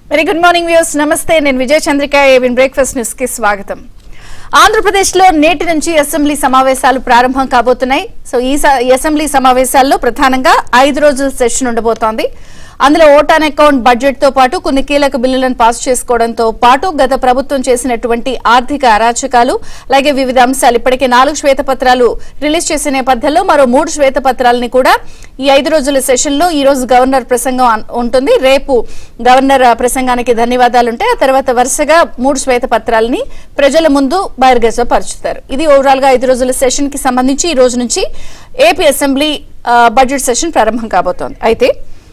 Very good morning views నమస్తే నేను విజయ చంద్రిక ఏవిన్ బ్రేక్ఫాస్ట్ న్యూస్ కి స్వాగతం ఆంధ్రప్రదేశ్ లో నేటి నుంచి అసెంబ్లీ సమావేశాలు ప్రారంభం కాబోతున్నాయి సో ఈ స- ఈ అసెంబ్లీ సమావేశాల్లో ప్రధానంగా ఐదు రోజుల సెషన్ ఉండబోతోంది అందులో ఓట్ ఆన్ అకౌంట్ బడ్జెట్ తో పాటు కొన్ని కీలక బిల్లులను పాస్ చేసుకోవడంతో పాటు గత ప్రభుత్వం చేసినటువంటి ఆర్థిక అరాచకాలు అలాగే వివిధ అంశాలు ఇప్పటికే నాలుగు శ్వేతపత్రాలు రిలీజ్ చేసే నేపథ్యంలో మరో మూడు శ్వేతపత్రాలని కూడా ఈ ఐదు రోజుల సెషన్ లో ఈ రోజు గవర్నర్ ప్రసంగం అన్- ఉంటుంది రేపు గవర్నర్ ఆ, ప్రసంగానికి ధన్యవాదాలు ఉంటాయి ఆ తర్వాత వరుసగా మూడు శ్వేతపత్రాలని ప్రజల ముందు బహిర్గతపరుచుతారు ఇది ఓవరాల్ గా ఐదు రోజుల సెషన్ కి సంబంధించి ఈ రోజు నుంచి ఏపీ అసెంబ్లీ ఆ, బడ్జెట్ సెషన్ ప్రారంభం కాబోతోంది అయితే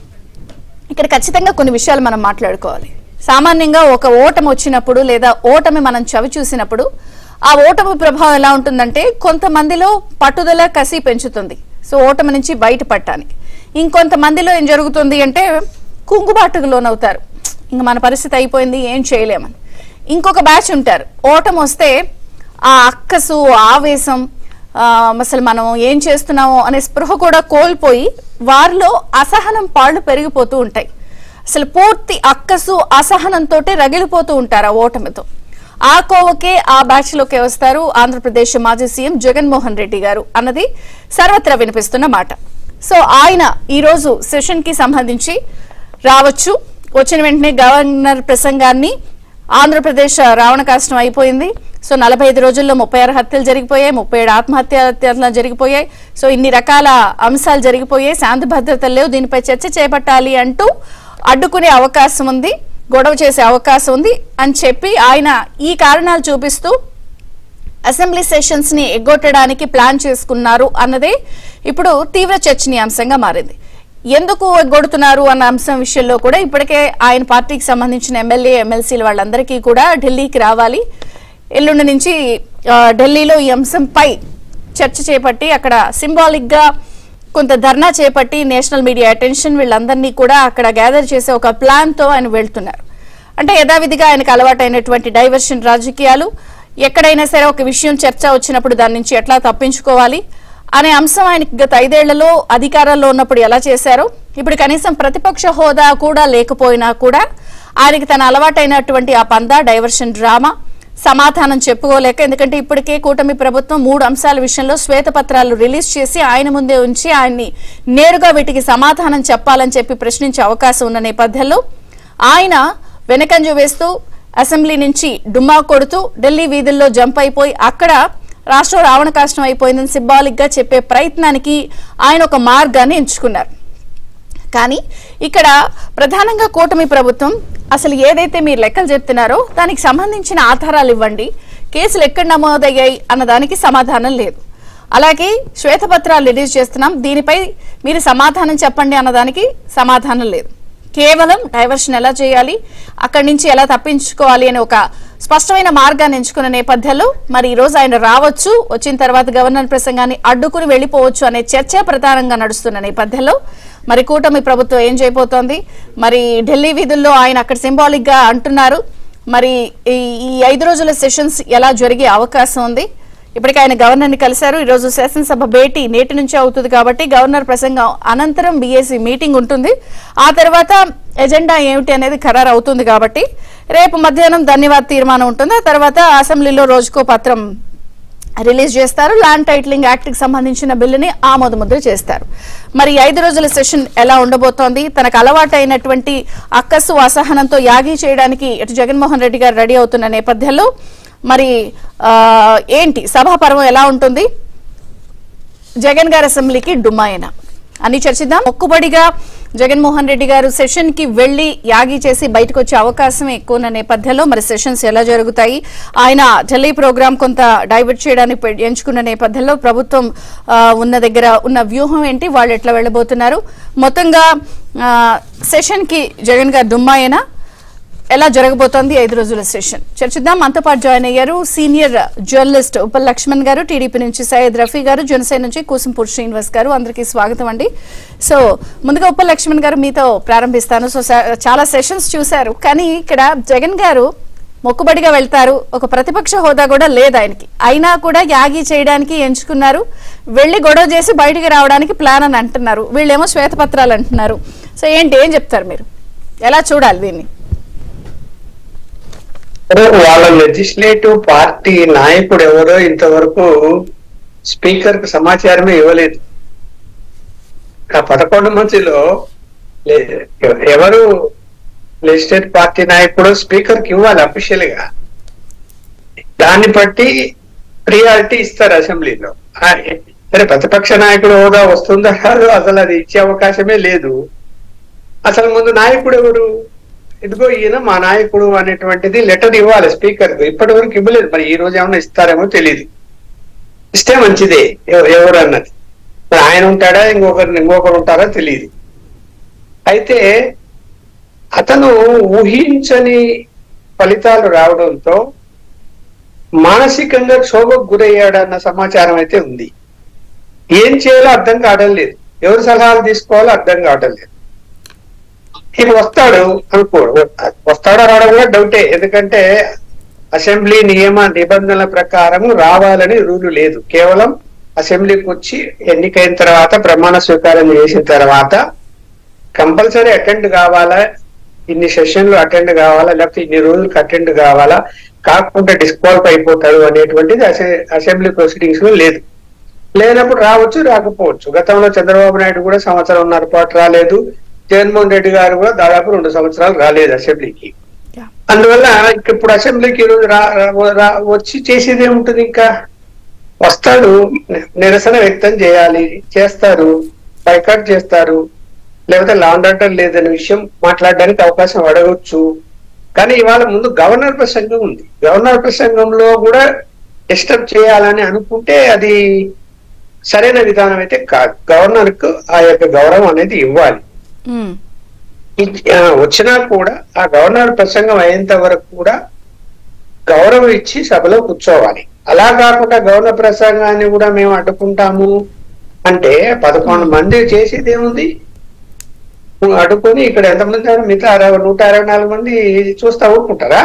ఇక్కడ ఖచ్చితంగా కొన్ని విషయాలు మనం మాట్లాడుకోవాలి సామాన్యంగా ఒక ఓటమి వచ్చినప్పుడు లేదా ఓటమి మనం చవి చూసినప్పుడు ఆ ఓటమి ప్రభావం ఎలా ఉంటుందంటే కొంతమందిలో పట్టుదల కసి పెంచుతుంది సో ఓటమి నుంచి బయటపడటానికి ఇంకొంతమందిలో ఏం జరుగుతుంది అంటే కుంగుబాటుకు లోనవుతారు ఇంక మన పరిస్థితి అయిపోయింది ఏం చేయలేమని ఇంకొక బ్యాచ్ ఉంటారు ఓటమి వస్తే ఆ అక్కసు ఆవేశం ఆ, అసలు మనం ఏం చేస్తున్నామో అనే స్పృహ కూడా కోల్పోయి వారిలో అసహనం పాళ్ళు పెరిగిపోతూ ఉంటాయి అసలు పూర్తి అక్కసు అసహనంతో రగిలిపోతూ ఉంటారు ఆ ఓటమితో ఆ కోవకే ఆ బ్యాచ్ లోకే వస్తారు ఆంధ్రప్రదేశ్ మాజీ సీఎం జగన్మోహన్ రెడ్డి గారు అన్నది సర్వత్రా వినిపిస్తున్న మాట సో ఆయన ఈ రోజు సెషన్ కి సంబంధించి రావచ్చు వచ్చిన వెంటనే గవర్నర్ ప్రసంగాన్ని ఆంధ్రప్రదేశ్ రావణ కాష్టం అయిపోయింది సో నలభై ఐదు రోజుల్లో ముప్పై ఆరు హత్యలు జరిగిపోయాయి ముప్పై ఏడు ఆత్మహత్యలు జరిగిపోయాయి సో ఇన్ని రకాల అంశాలు జరిగిపోయాయి శాంతి భద్రతలు లేవు దీనిపై చర్చ చేపట్టాలి అంటూ అడ్డుకునే అవకాశం ఉంది గొడవ చేసే అవకాశం ఉంది అని చెప్పి ఆయన ఈ కారణాలు చూపిస్తూ అసెంబ్లీ సెషన్స్ ని ఎగ్గొట్టడానికి ప్లాన్ చేసుకున్నారు అన్నదే ఇప్పుడు తీవ్ర చర్చనీయాంశంగా మారింది ఎందుకు ఎగ్గొడుతున్నారు అన్న అంశం విషయంలో కూడా ఇప్పటికే ఆయన పార్టీకి సంబంధించిన ఎమ్మెల్యే ఎమ్మెల్సీలు వాళ్ళందరికీ కూడా ఢిల్లీకి రావాలి ఎల్లుండి నుంచి ఆ, ఢిల్లీలో ఈ అంశంపై చర్చ చేపట్టి అక్కడ సింబాలిక్ గా కొంత ధర్నా చేపట్టి నేషనల్ మీడియా అటెన్షన్ వీళ్ళందరినీ కూడా అక్కడ గ్యాదర్ చేసే ఒక ప్లాన్ తో ఆయన వెళ్తున్నారు అంటే యథావిధిగా ఆయనకు అలవాటైనటువంటి డైవర్షన్ రాజకీయాలు ఎక్కడైనా సరే ఒక విషయం చర్చ వచ్చినప్పుడు దాని నుంచి ఎట్లా తప్పించుకోవాలి అనే అంశం ఆయనకి గత ఐదేళ్లలో అధికారంలో ఉన్నప్పుడు ఎలా చేశారో ఇప్పుడు కనీసం ప్రతిపక్ష హోదా కూడా లేకపోయినా కూడా ఆయనకి తన అలవాటైనటువంటి ఆ పందా డైవర్షన్ డ్రామా సమాధానం చెప్పుకోలేక ఎందుకంటే ఇప్పటికే కూటమి ప్రభుత్వం మూడు అంశాల విషయంలో శ్వేతపత్రాలు రిలీజ్ చేసి ఆయన ముందే ఉంచి ఆయన్ని నేరుగా వీటికి సమాధానం చెప్పాలని చెప్పి ప్రశ్నించే అవకాశం ఉన్న నేపథ్యంలో ఆయన వెనకంజు వేస్తూ అసెంబ్లీ నుంచి డుమ్మా కొడుతూ ఢిల్లీ వీధుల్లో జంప్ అయిపోయి అక్కడ రాష్ట్రం రావణ కాష్టం అయిపోయిందని సింబాలిక్ గా చెప్పే ప్రయత్నానికి ఆయన ఒక మార్గాన్ని ఎంచుకున్నారు కానీ ఇక్కడ ప్రధానంగా కూటమి ప్రభుత్వం అసలు ఏదైతే మీరు లెక్కలు చెప్తున్నారో దానికి సంబంధించిన ఆధారాలు ఇవ్వండి కేసులు ఎక్కడ నమోదయ్యాయి అన్న దానికి సమాధానం లేదు అలాగే శ్వేతపత్రాలు రిలీజ్ చేస్తున్నాం దీనిపై మీరు సమాధానం చెప్పండి అన్నదానికి సమాధానం లేదు కేవలం డైవర్షన్ ఎలా చేయాలి అక్కడి నుంచి ఎలా తప్పించుకోవాలి అని ఒక స్పష్టమైన మార్గాన్ని ఎంచుకున్న నేపథ్యంలో మరి ఈ రోజు ఆయన రావచ్చు వచ్చిన తర్వాత గవర్నర్ ప్రసంగాన్ని అడ్డుకుని వెళ్లిపోవచ్చు అనే చర్చ ప్రధానంగా నడుస్తున్న నేపథ్యంలో మరి కూటమి ప్రభుత్వం ఏం చేయబోతోంది మరి ఢిల్లీ వీధుల్లో ఆయన అక్కడ సింబాలిక్ గా అంటున్నారు మరి ఈ ఈ ఐదు రోజుల సెషన్స్ ఎలా జరిగే అవకాశం ఉంది ఇప్పటికే ఆయన గవర్నర్ ని కలిశారు ఈ రోజు శాసనసభ భేటీ నేటి నుంచే అవుతుంది కాబట్టి గవర్నర్ ప్రసంగం అనంతరం బీఏసీ మీటింగ్ ఉంటుంది ఆ తర్వాత ఎజెండా ఏమిటి అనేది ఖరారు అవుతుంది కాబట్టి రేపు మధ్యాహ్నం ధన్యవాద తీర్మానం ఉంటుంది ఆ తర్వాత అసెంబ్లీలో రోజుకో పత్రం రిలీజ్ చేస్తారు ల్యాండ్ టైటిలింగ్ యాక్ట్ కి సంబంధించిన బిల్లుని ఆమోద ముద్ర చేస్తారు మరి ఈ ఐదు రోజుల సెషన్ ఎలా ఉండబోతోంది తనకు అలవాటైనటువంటి అక్కసు అసహనంతో యాగి చేయడానికి ఇటు జగన్మోహన్ రెడ్డి గారు రెడీ అవుతున్న నేపథ్యంలో మరి ఆ, ఏంటి సభాపర్వం ఎలా ఉంటుంది జగన్ గారి అసెంబ్లీకి డుమ్మాయన అని చర్చిద్దాం మొక్కుబడిగా జగన్మోహన్ రెడ్డి గారు సెషన్ కి వెళ్లి యాగి చేసి బయటకు వచ్చే అవకాశం ఎక్కువ ఉన్న నేపథ్యంలో మరి సెషన్స్ ఎలా జరుగుతాయి ఆయన ఢిల్లీ ప్రోగ్రామ్ కొంత డైవర్ట్ చేయడానికి పె- ఎంచుకున్న నేపథ్యంలో ప్రభుత్వం ఆ, ఉన్న దగ్గర ఉన్న వ్యూహం ఏంటి వాళ్ళు ఎట్లా వెళ్ళబోతున్నారు మొత్తంగా సెషన్ కి జగన్ గారు దుమ్మాయన ఎలా జరగబోతోంది ఐదు రోజుల సెషన్ చర్చిద్దాం మనతో పాటు జాయిన్ అయ్యారు సీనియర్ జర్నలిస్ట్ ఉపల్ లక్ష్మణ్ గారు టీడీపీ నుంచి సయ్యద్ రఫీ గారు జనసేన నుంచి కూసంపూర్ శ్రీనివాస్ గారు అందరికీ స్వాగతం అండి సో ముందుగా ఉపల్ లక్ష్మణ్ గారు మీతో ప్రారంభిస్తాను సో స- చాలా సెషన్స్ చూశారు కానీ ఇక్కడ జగన్ గారు మొక్కుబడిగా వెళ్తారు ఒక ప్రతిపక్ష హోదా కూడా లేదు ఆయనకి అయినా కూడా యాగి చేయడానికి ఎంచుకున్నారు వెళ్ళి గొడవ చేసి బయటికి రావడానికి ప్లాన్ అని అంటున్నారు వీళ్ళేమో శ్వేతపత్రాలు అంటున్నారు సో ఏంటి ఏం చెప్తారు మీరు ఎలా చూడాలి దీన్ని ఇప్పుడు వాళ్ళ లెజిస్లేటివ్ పార్టీ నాయకుడు ఎవరో ఇంతవరకు స్పీకర్ కు సమాచారమే ఇవ్వలేదు ఆ పదకొండు మందిలో లే- ఎవరు లెజిస్లేటివ్ పార్టీ నాయకుడు స్పీకర్ కి ఇవ్వాలి అఫీషియల్ గా దాన్ని బట్టి ప్రియారిటీ ఇస్తారు అసెంబ్లీలో ఆ, సరే ప్రతిపక్ష నాయకుడు హోదా వస్తుందా రాదో అసలు అది ఇచ్చే అవకాశమే లేదు అసలు ముందు నాయకుడు ఎవరు ఇదిగో ఈయన మా నాయకుడు అనేటువంటిది లెటర్ ఇవ్వాలి స్పీకర్ కు ఇప్పటి వరకు ఇవ్వలేదు మరి ఈ రోజు ఏమైనా ఇస్తారేమో తెలియదు ఇస్తే మంచిదే ఎవ- ఎవరు అన్నది మరి ఆయన ఉంటాడా ఇంకొకరు ఇంకొకరు ఉంటారా తెలియదు అయితే అతను ఊహించని ఫలితాలు రావడంతో మానసికంగా క్షోభకు గురయ్యాడన్న సమాచారం అయితే ఉంది ఏం చేయాలో అర్థం కావడం లేదు ఎవరి సలహాలు తీసుకోవాలో అర్థం కావడం లేదు ఇక వస్తాడు అనుకోడు వస్తాడో రావడం కూడా డౌటే ఎందుకంటే అసెంబ్లీ నియమ నిబంధనల ప్రకారం రావాలని రూలు లేదు కేవలం అసెంబ్లీకి వచ్చి ఎన్నికైన తర్వాత ప్రమాణ స్వీకారం చేసిన తర్వాత కంపల్సరీ అటెండ్ కావాలా ఇన్ని సెషన్లు అటెండ్ కావాలా లేకపోతే ఇన్ని రోజులకు అటెండ్ కావాలా కాకుండా డిస్క్వాలిఫై అయిపోతాడు అనేటువంటిది అసె- అసెంబ్లీ ప్రొసీడింగ్స్ లో లేదు లేనప్పుడు రావచ్చు రాకపోవచ్చు గతంలో చంద్రబాబు నాయుడు కూడా సంవత్సరంన్నర పాటు రాలేదు జగన్మోహన్ రెడ్డి గారు కూడా దాదాపు రెండు సంవత్సరాలు రాలేదు అసెంబ్లీకి Yeah. అందువల్ల ఇక ఇప్పుడు అసెంబ్లీకి ఈ రోజు రా- రా- రా- వచ్చి చేసేది ఏముంటుంది ఇంకా వస్తాడు ని- నిరసన వ్యక్తం చేయాలి చేస్తారు బైకాట్ చేస్తారు లేకపోతే లాండ్ ఆర్డర్ లేదనే విషయం మాట్లాడడానికి అవకాశం అడగవచ్చు కానీ ఇవాళ ముందు గవర్నర్ ప్రసంగం ఉంది గవర్నర్ ప్రసంగంలో కూడా డిస్టర్బ్ చేయాలని అనుకుంటే అది సరైన విధానం అయితే కాదు గవర్నర్ కు ఆ యొక్క గౌరవం అనేది ఇవ్వాలి ఉమ్, ఇ- ఆ, వచ్చినా కూడా ఆ గవర్నర్ ప్రసంగం అయ్యేంత వరకు కూడా గౌరవం ఇచ్చి సభలో కూర్చోవాలి అలా కాకుండా గవర్నర్ ప్రసంగాన్ని కూడా మేము అడ్డుకుంటాము అంటే పదకొండు మంది చేసేది ఏముంది నువ్వు అడ్డుకొని ఇక్కడ ఎంతమంది ఉన్నారు? మిగతా అరవై నూట అరవై నాలుగు మంది చూస్తా ఊరుకుంటారా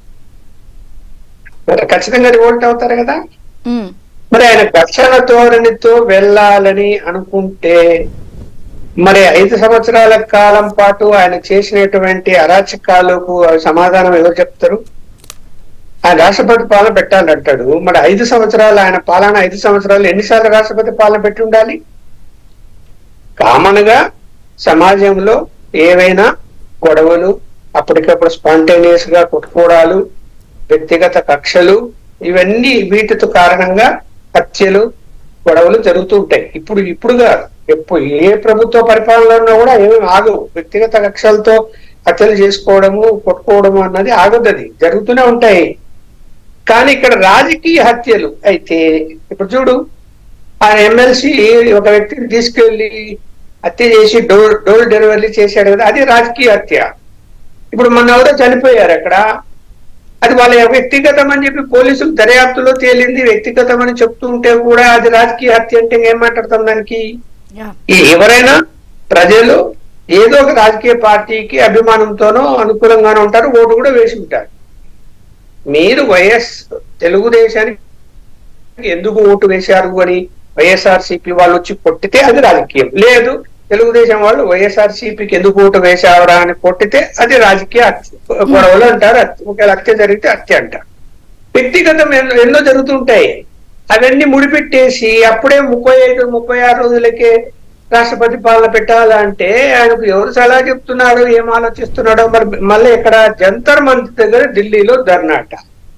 మరి ఖచ్చితంగా రివోల్ట్ అవుతారు కదా ఉమ్, మరి ఆయన ఘర్షణ ధోరణితో వెళ్ళాలని అనుకుంటే మరి ఐదు సంవత్సరాల కాలం పాటు ఆయన చేసినటువంటి అరాచకాలకు సమాధానం ఎవరు చెప్తారు ఆయన రాష్ట్రపతి పాలన పెట్టాలంటాడు మరి ఐదు సంవత్సరాలు ఆయన పాలన ఐదు సంవత్సరాలు ఎన్నిసార్లు రాష్ట్రపతి పాలన పెట్టి ఉండాలి కామన్ గా సమాజంలో ఏవైనా గొడవలు అప్పటికప్పుడు స్పాంటేనియస్ గా కొట్టుకోవడాలు వ్యక్తిగత కక్షలు ఇవన్నీ వీటితో కారణంగా హత్యలు గొడవలు జరుగుతూ ఉంటాయి ఇప్పుడు ఇప్పుడు కాదు ఎప్పుడు ఏ ప్రభుత్వ పరిపాలన ఉన్నా కూడా ఏమీ ఆగవు వ్యక్తిగత కక్షలతో హత్యలు చేసుకోవడము కొట్టుకోవడము అన్నది ఆగదు అది జరుగుతూనే ఉంటాయి కానీ ఇక్కడ రాజకీయ హత్యలు అయితే ఇప్పుడు చూడు ఆయన ఎమ్మెల్సీ ఒక వ్యక్తిని తీసుకెళ్లి హత్య చేసి డోర్ డోర్ డెలివరీ చేశాడు కదా అది రాజకీయ హత్య ఇప్పుడు మొన్న ఎవరో చనిపోయారు అక్కడ అది వాళ్ళ వ్యక్తిగతం అని చెప్పి పోలీసులు దర్యాప్తులో తేలింది వ్యక్తిగతం అని చెప్తూ ఉంటే కూడా అది రాజకీయ హత్య అంటే ఏం మాట్లాడతాం దానికి yeah. ఈ ఎవరైనా ప్రజలు ఏదో ఒక రాజకీయ పార్టీకి అభిమానంతోనో అనుకూలంగానో ఉంటారు ఓటు కూడా వేసి ఉంటారు మీరు వైఎస్ తెలుగుదేశానికి ఎందుకు ఓటు వేశారు అని వైఎస్ఆర్ సిపి వాళ్ళు వచ్చి కొట్టితే అది రాజకీయం లేదు తెలుగుదేశం వాళ్ళు వైఎస్ఆర్ సిపికి ఎందుకు ఓటు వేశారా అని కొట్టితే అది రాజకీయ హత్య. గొడవలు అంటారు హత్య. ఒకవేళ హత్య జరిగితే హత్య అంటారు వ్యక్తిగతం ఎన్నో ఎన్నో జరుగుతుంటాయి అవన్నీ ముడిపెట్టేసి అప్పుడే ముప్పై ఐదు ముప్పై ఆరు రోజులకే రాష్ట్రపతి పాలన పెట్టాలంటే ఆయనకు ఎవరు సలహా చెప్తున్నాడో ఏం ఆలోచిస్తున్నాడో మరి మళ్ళీ ఇక్కడ జంతర్ మంత్ దగ్గర ఢిల్లీలో ధర్నాట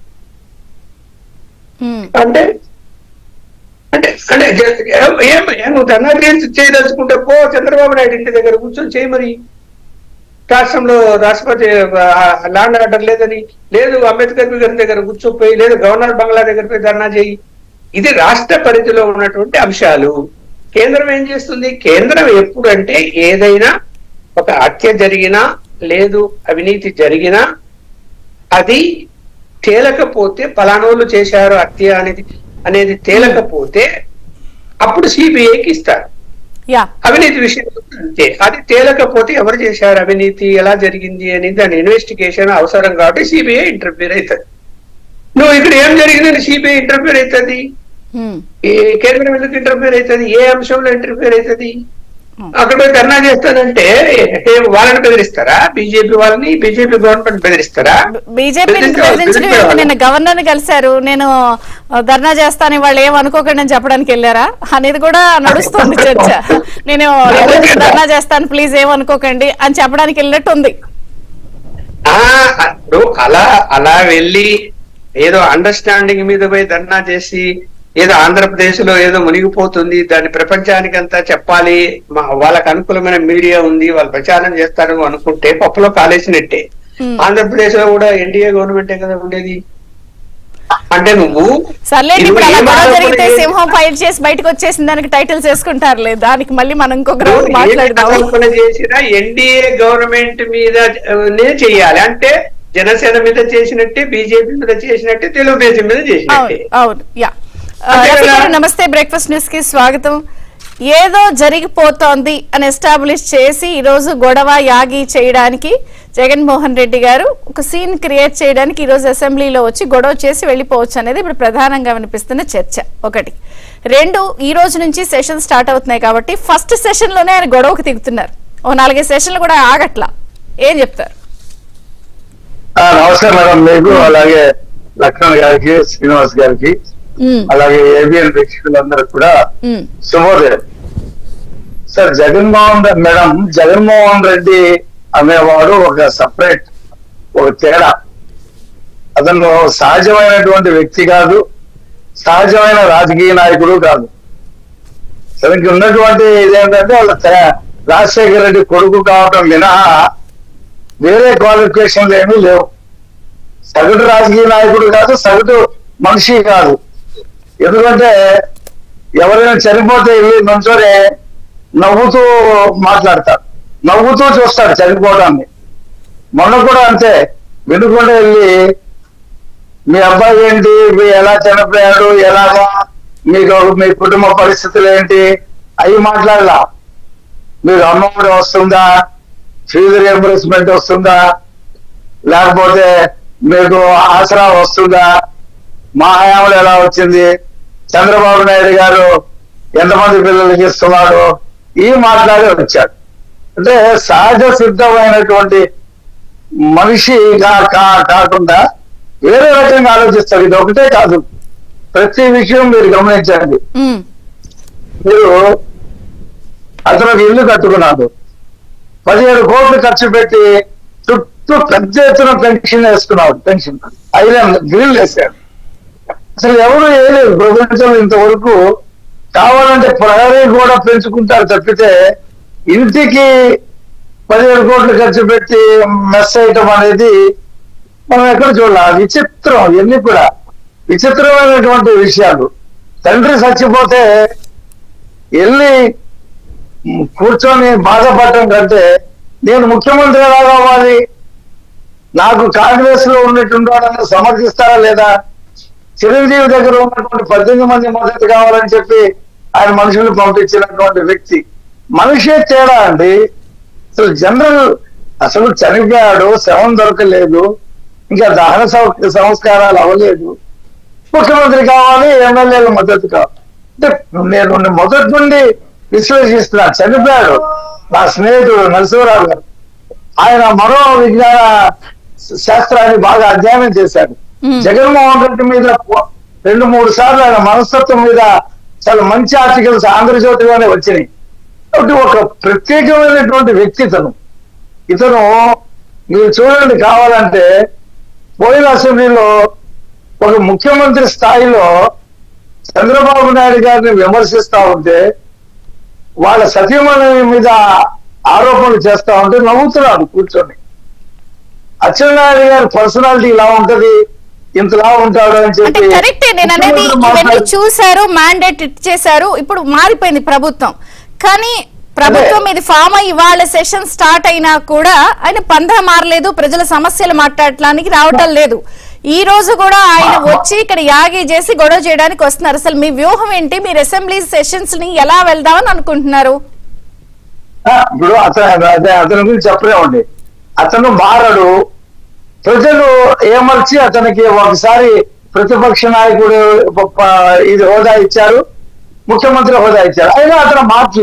ఉమ్, అంటే అంటే అంటే జ- ఏం- ఏం ఏం నువ్వు ధర్నా చేసి చేయదలుచుకుంటే పో చంద్రబాబు నాయుడు ఇంటి దగ్గర కూర్చొని చేయి మరి రాష్ట్రంలో రాష్ట్రపతి ల్యాండ్ ఆర్డర్ లేదని లేదు అంబేద్కర్ గారి దగ్గర కూర్చోపోయి లేదు గవర్నర్ బంగ్లా దగ్గర పోయి ధర్నా చేయి ఇది రాష్ట్ర పరిధిలో ఉన్నటువంటి అంశాలు కేంద్రం ఏం చేస్తుంది కేంద్రం ఎప్పుడు అంటే ఏదైనా ఒక హత్య జరిగినా లేదు అవినీతి జరిగినా అది తేలకపోతే పలానోళ్ళు చేశారు హత్య అనేది అనేది తేలకపోతే అప్పుడు సిబిఐకి ఇస్తారు యా అవినీతి విషయంలో కూడా అంతే అది తేలకపోతే ఎవరు చేశారు అవినీతి ఎలా జరిగింది అని దాని ఇన్వెస్టిగేషన్ అవసరం కాబట్టి సిబిఐ ఇంటర్ఫీర్ అవుతుంది నువ్వు ఇక్కడ ఏం జరిగిందని సిబిఐ ఇంటర్ఫీర్ అవుతుంది ఉమ్, ఈ కేంద్రం ఎందుకు ఇంటర్ఫీర్ అవుతుంది ఏ అంశంలో ఇంటర్ఫీర్ అవుతుంది అక్కడ పోయి ధర్నా చేస్తానంటే ఏ వాళ్ళని బెదిరిస్తారా బీజేపీ వాళ్ళని బీజేపీ గవర్నమెంట్ బెదిరిస్తారా బీజేపీ బెదిరించే- బెదిరించడం బెదిరించే ఏంటి? నిన్న గవర్నర్ ని కలిశారు నేను ఆ, ధర్నా చేస్తాను వాళ్ళు ఏం అనుకోకండి అని చెప్పడానికి వెళ్ళారా అనేది కూడా నడుస్తుంది చర్చ నేను రేపు వచ్చి ధర్నా చేస్తాను ప్లీజ్ ఏమనుకోకండి అని చెప్పడానికి వెళ్ళినట్టు ఉంది ఆ, ఇప్పుడు అలా అలా వెళ్ళి ఏదో అండర్స్టాండింగ్ మీద పోయి ధర్నా చేసి ఏదో ఆంధ్రప్రదేశ్ లో ఏదో మునిగిపోతుంది దాన్ని ప్రపంచానికి అంతా చెప్పాలి మా- వాళ్ళకి అనుకూలమైన మీడియా ఉంది వాళ్ళు ప్రచారం చేస్తారు అనుకుంటే పప్పులో కాలేసినట్టే Hmm. ఆంధ్రప్రదేశ్ లో కూడా ఎన్డీఏ గవర్నమెంటే కదా ఉండేది అంటే నువ్వు సర్లేండి నువ్వు ఇప్పుడు అలా ఏం గొడవ ఆరోపణ జరిగితే చేసి- సింహం ఫైట్ చేసి బయటకు వచ్చేసిన దానికి టైటిల్స్ వేసుకుంటారులే దానికి మళ్ళీ మనం ఇంకొక రౌండ్ నువ్వు ఏ మాట్లాడదాం ఆరోపణ చేసినా ఎన్డీఏ గవర్నమెంట్ మీద ఆ, నే చేయాలి అంటే జనసేన మీద చేసినట్టే బీజేపీ మీద చేసినట్టే తెలుగుదేశం మీద చేసినట్టే అవును అవును యా ఆ, అంతే రఫీ కదా? గారు నమస్తే బ్రేక్ఫాస్ట్ న్యూస్ కి స్వాగతం ఏదో జరిగిపోతోంది అని ఎస్టాబ్లిష్ చేసి ఈ రోజు గొడవ యాగి చేయడానికి జగన్మోహన్ రెడ్డి గారు ఒక సీన్ క్రియేట్ చేయడానికి ఈ రోజు అసెంబ్లీలో వచ్చి గొడవ చేసి వెళ్ళిపోవచ్చు అనేది ఇప్పుడు ప్రధానంగా వినిపిస్తున్న చర్చ ఒకటి రెండు ఈ రోజు నుంచి సెషన్ స్టార్ట్ అవుతున్నాయి కాబట్టి ఫస్ట్ సెషన్ లోనే ఆయన గొడవకు దిగుతున్నారు ఓ నాలుగైదు సెషన్లు కూడా ఆగట్లా ఏం చెప్తారు ఆ, నమస్కారం మేడం మీకు అలాగే లక్ష్మణ్ గారికి శ్రీనివాస్ గారికి ఉమ్, అలాగే ఏబిఎన్ వీక్షకులందరికి కూడా ఉమ్, శుభోదయం సార్ జగన్మోహన్ రెడ్డి మేడం జగన్మోహన్ రెడ్డి అనేవాడు ఒక సపరేట్ ఒక తేడా అతను సహజమైనటువంటి వ్యక్తి కాదు సహజమైన రాజకీయ నాయకుడు కాదు తనకి ఉన్నటువంటి ఇదేంటంటే వాళ్ళ తే- రాజశేఖర రెడ్డి కొడుకు కావటం మినహా వేరే క్వాలిఫికేషన్లు ఏమీ లేవు సగటు రాజకీయ నాయకుడు కాదు సగటు మనిషి కాదు ఎందుకంటే ఎవరైనా చనిపోతే వెళ్ళి నుంచొని నవ్వుతూ మాట్లాడతాడు నవ్వుతూ చూస్తాడు చనిపోవడాన్ని మొన్న కూడా అంతే వినుకుండా వెళ్ళి మీ అబ్బాయి ఏంటి మీ ఎలా చనిపోయాడు ఎలాగా మీకు మీ కుటుంబ పరిస్థితులు ఏంటి అవి మాట్లాడలా మీకు అమ్మఒడి వస్తుందా ఫీజు రియంబర్స్మెంట్ వస్తుందా లేకపోతే మీకు ఆసరా వస్తుందా మా హయాంలో ఎలా వచ్చింది చంద్రబాబు నాయుడు గారు ఎంతమంది పిల్లలకి ఇస్తున్నాడు ఈ మాట్లాడి వచ్చాడు అంటే సహజ సిద్ధమైనటువంటి మనిషి కా- కా- కాకుండా వేరే రకంగా ఆలోచిస్తాడు ఇది ఒకటే కాదు ప్రతి విషయం మీరు గమనించండి ఉమ్, మీరు అతను ఒక ఇల్లు కట్టుకున్నాడు పదిహేడు కోట్లు ఖర్చు పెట్టి చుట్టూ పెద్ద ఎత్తున పెన్షన్ వేసుకున్నాడు పెన్షన్ ఐలాండ్ గ్రిల్ వేశాడు అసలు ఎవరు వేయలేదు ప్రపంచంలో ఇంతవరకు కావాలంటే ప్రహరీ కూడా పెంచుకుంటారు తప్పితే ఇంటికి పదిహేడు కోట్లు ఖర్చు పెట్టి మెస్ అయ్యటం అనేది మనం ఎక్కడ చూడాలి విచిత్రం ఇవన్నీ కూడా విచిత్రమైనటువంటి విషయాలు తండ్రి చచ్చిపోతే వెళ్ళి మ్, కూర్చొని బాధపడటం కంటే నేను ముఖ్యమంత్రి ఎలా కావాలి నాకు కాంగ్రెస్ లో ఉన్నటువంటి వాళ్ళని సమర్థిస్తారా లేదా చిరంజీవి దగ్గర ఉన్నటువంటి పద్దెనిమిది మంది మద్దతు కావాలని చెప్పి ఆయన మనుషులు పంపించినటువంటి వ్యక్తి మనిషే తేడా అండి అసలు జనరల్ అసలు చనిపోయాడు శవం దొరకలేదు ఇంకా దహన సౌ- సంస్కారాలు అవ్వలేదు ముఖ్యమంత్రి కావాలి ఎమ్మెల్యేల మద్దతు కావాలి అంటే నేను మొదటి నుండి విశ్లేషిస్తున్నా చనిపోయాడు నా స్నేహితుడు నరసింహరావు గారు ఆయన మరో విజ్ఞాన శాస్త్రాన్ని బాగా అధ్యయనం చేశాడు Hmm. జగన్మోహన్ రెడ్డి మీద పో- రెండు మూడు సార్లు ఆయన మనస్తత్వం మీద చాలా మంచి ఆర్టికల్స్ ఆంధ్రజ్యోతిలోనే వచ్చినాయి కాబట్టి ఒక ప్రత్యేకమైనటువంటి వ్యక్తి ఇతను ఇతను మీరు చూడండి కావాలంటే పోయిన అసెంబ్లీలో ఒక ముఖ్యమంత్రి స్థాయిలో చంద్రబాబు నాయుడు గారిని విమర్శిస్తా ఉంటే వాళ్ళ సతీమణి మీద ఆరోపణలు చేస్తా ఉంటే నవ్వుతున్నాడు కూర్చొని అచ్చెన్నాయుడు గారి పర్సనాలిటీ ఇలా ఉంటది ఇంతలా ఉంటాడు అని అంటే చెప్పి కరెక్టే నేను అనేది ముఖ్యమంత్రి ఇవన్నీ మాట్లాడు- చూశారు మ్యాండేట్ ఇచ్చేశారు ఇప్పుడు మారిపోయింది ప్రభుత్వం కానీ ప్రభుత్వం ఇది ఫామ్ అయ్యి వాళ్ళ సెషన్ స్టార్ట్ అయినా కూడా ఆయన పంధా మారలేదు ప్రజల సమస్యలు మాట్లాడటానికి రావటం లేదు ఈ రోజు కూడా ఆయన వచ్చి ఇక్కడ యాగి చేసి గొడవ చేయడానికి వస్తున్నారు అసలు మీ వ్యూహం ఏంటి మీరు అసెంబ్లీ సెషన్స్ ని ఎలా వెళ్దామని అనుకుంటున్నారు ఆ, ఇప్పుడు అతను అదే అతని గురించి చెప్పలేమండి అతను మారడు ప్రజలు ఏమర్చి అతనికి ఒకసారి ప్రతిపక్ష నాయకుడు ప- ఇది హోదా ఇచ్చారు ముఖ్యమంత్రి హోదా ఇచ్చారు అయినా అతను మార్చలేదు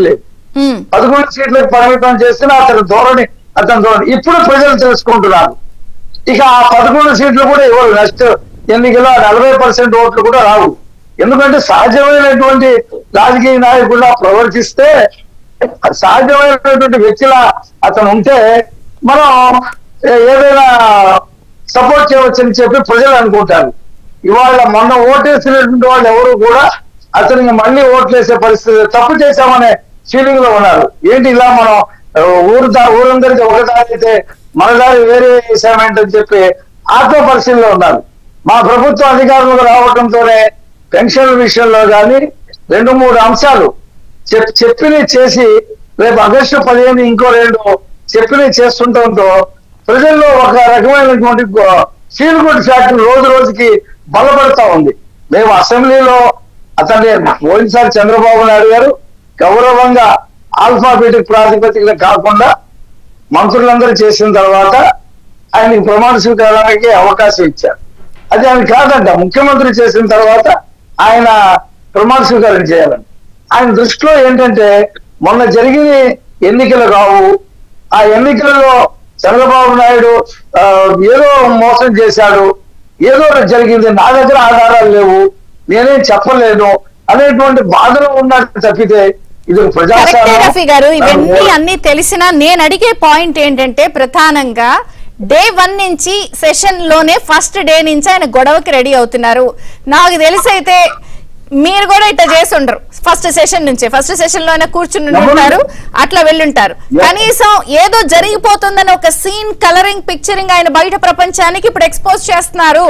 ఉమ్, పదకొండు సీట్లకు పరిమితం చేసిన అతని ధోరణి అతని ధోరణి ఇప్పుడు ప్రజలు తెలుసుకుంటున్నారు ఇక ఆ పదకొండు సీట్లు కూడా ఇవ్వరు నెక్స్ట్ ఎన్నికల్లో నలభై పర్సెంట్ ఓట్లు కూడా రావు ఎందుకంటే సహజమైనటువంటి రాజకీయ నాయకుడిలా ప్రవర్తిస్తే సహజమైనటువంటి వ్యక్తిలా అతను ఉంటే మనం ఏ- ఏదైనా సపోర్ట్ చేయవచ్చని చెప్పి ప్రజలు అనుకుంటారు ఇవాళ మొన్న ఓటేసినటువంటి వాళ్ళు ఎవరు కూడా అతనికి మళ్ళీ ఓట్లేసే పరిస్థితి తప్పు చేశామనే ఫీలింగ్ లో ఉన్నారు ఏంటి ఇలా మనం ఆ, ఊరు దా ఊరందరికీ ఒక దారి అయితే మన దారి వేరే వేసామేంటని చెప్పి ఆత్మ పరిశీలనలో ఉన్నారు మా ప్రభుత్వం అధికారంలోకి రావడంతోనే పెన్షన్ల విషయంలో కానీ రెండు మూడు అంశాలు చెప్ చెప్పిన చేసి రేపు ఆగస్టు పదిహేను ఇంకో రెండు చెప్పిన చేస్తుండటంతో ప్రజల్లో ఒక రకమైనటువంటి ఫీల్ గుడ్ ఫ్యాక్టర్ రోజు రోజుకి బలపడతా ఉంది మేము అసెంబ్లీలో అతన్ని పోయినసారి చంద్రబాబు నాయుడు గారు గౌరవంగా ఆల్ఫాబెటిక్ ప్రాతిపదికన కాకుండా మంత్రులందరూ చేసిన తర్వాత ఆయనకి ప్రమాణ స్వీకారానికి అవకాశం ఇచ్చారు అది ఆయన కాదంట ముఖ్యమంత్రి చేసిన తర్వాత ఆయన ప్రమాణ స్వీకారం చేయాలని ఆయన దృష్టిలో ఏంటంటే మొన్న జరిగిన ఎన్నికలు కావు ఆ ఎన్నికలలో చంద్రబాబు నాయుడు ఆ, ఏదో మోసం చేశాడు ఏదో ఒకటి జరిగింది నా దగ్గర ఆధారాలు లేవు నేనేం చెప్పలేను అనేటువంటి బాధలో ఉన్నట్టు తప్పితే ఇది ఒక కరెక్టే ప్రజాస్వామ్యం రఫీ గారు ఇవన్నీ అన్ని తెలిసినా నేను అడిగే పాయింట్ ఏంటంటే ప్రధానంగా డే వన్ నుంచి సెషన్ లోనే ఫస్ట్ డే నుంచి ఆయన గొడవకి రెడీ అవుతున్నారు నాకు తెలిసి అయితే మీరు కూడా ఇట్లా చేసి ఉండరు ఫస్ట్ సెషన్ నుంచే ఫస్ట్ సెషన్ లోనే కూర్చుని ఉంటారు అట్లా వెళ్ళుంటారు కనీసం ఏదో జరిగిపోతుందని ఒక సీన్ కలరింగ్ పిక్చరింగ్ ఆయన బయట ప్రపంచానికి ఇప్పుడు ఎక్స్పోజ్ చేస్తున్నారు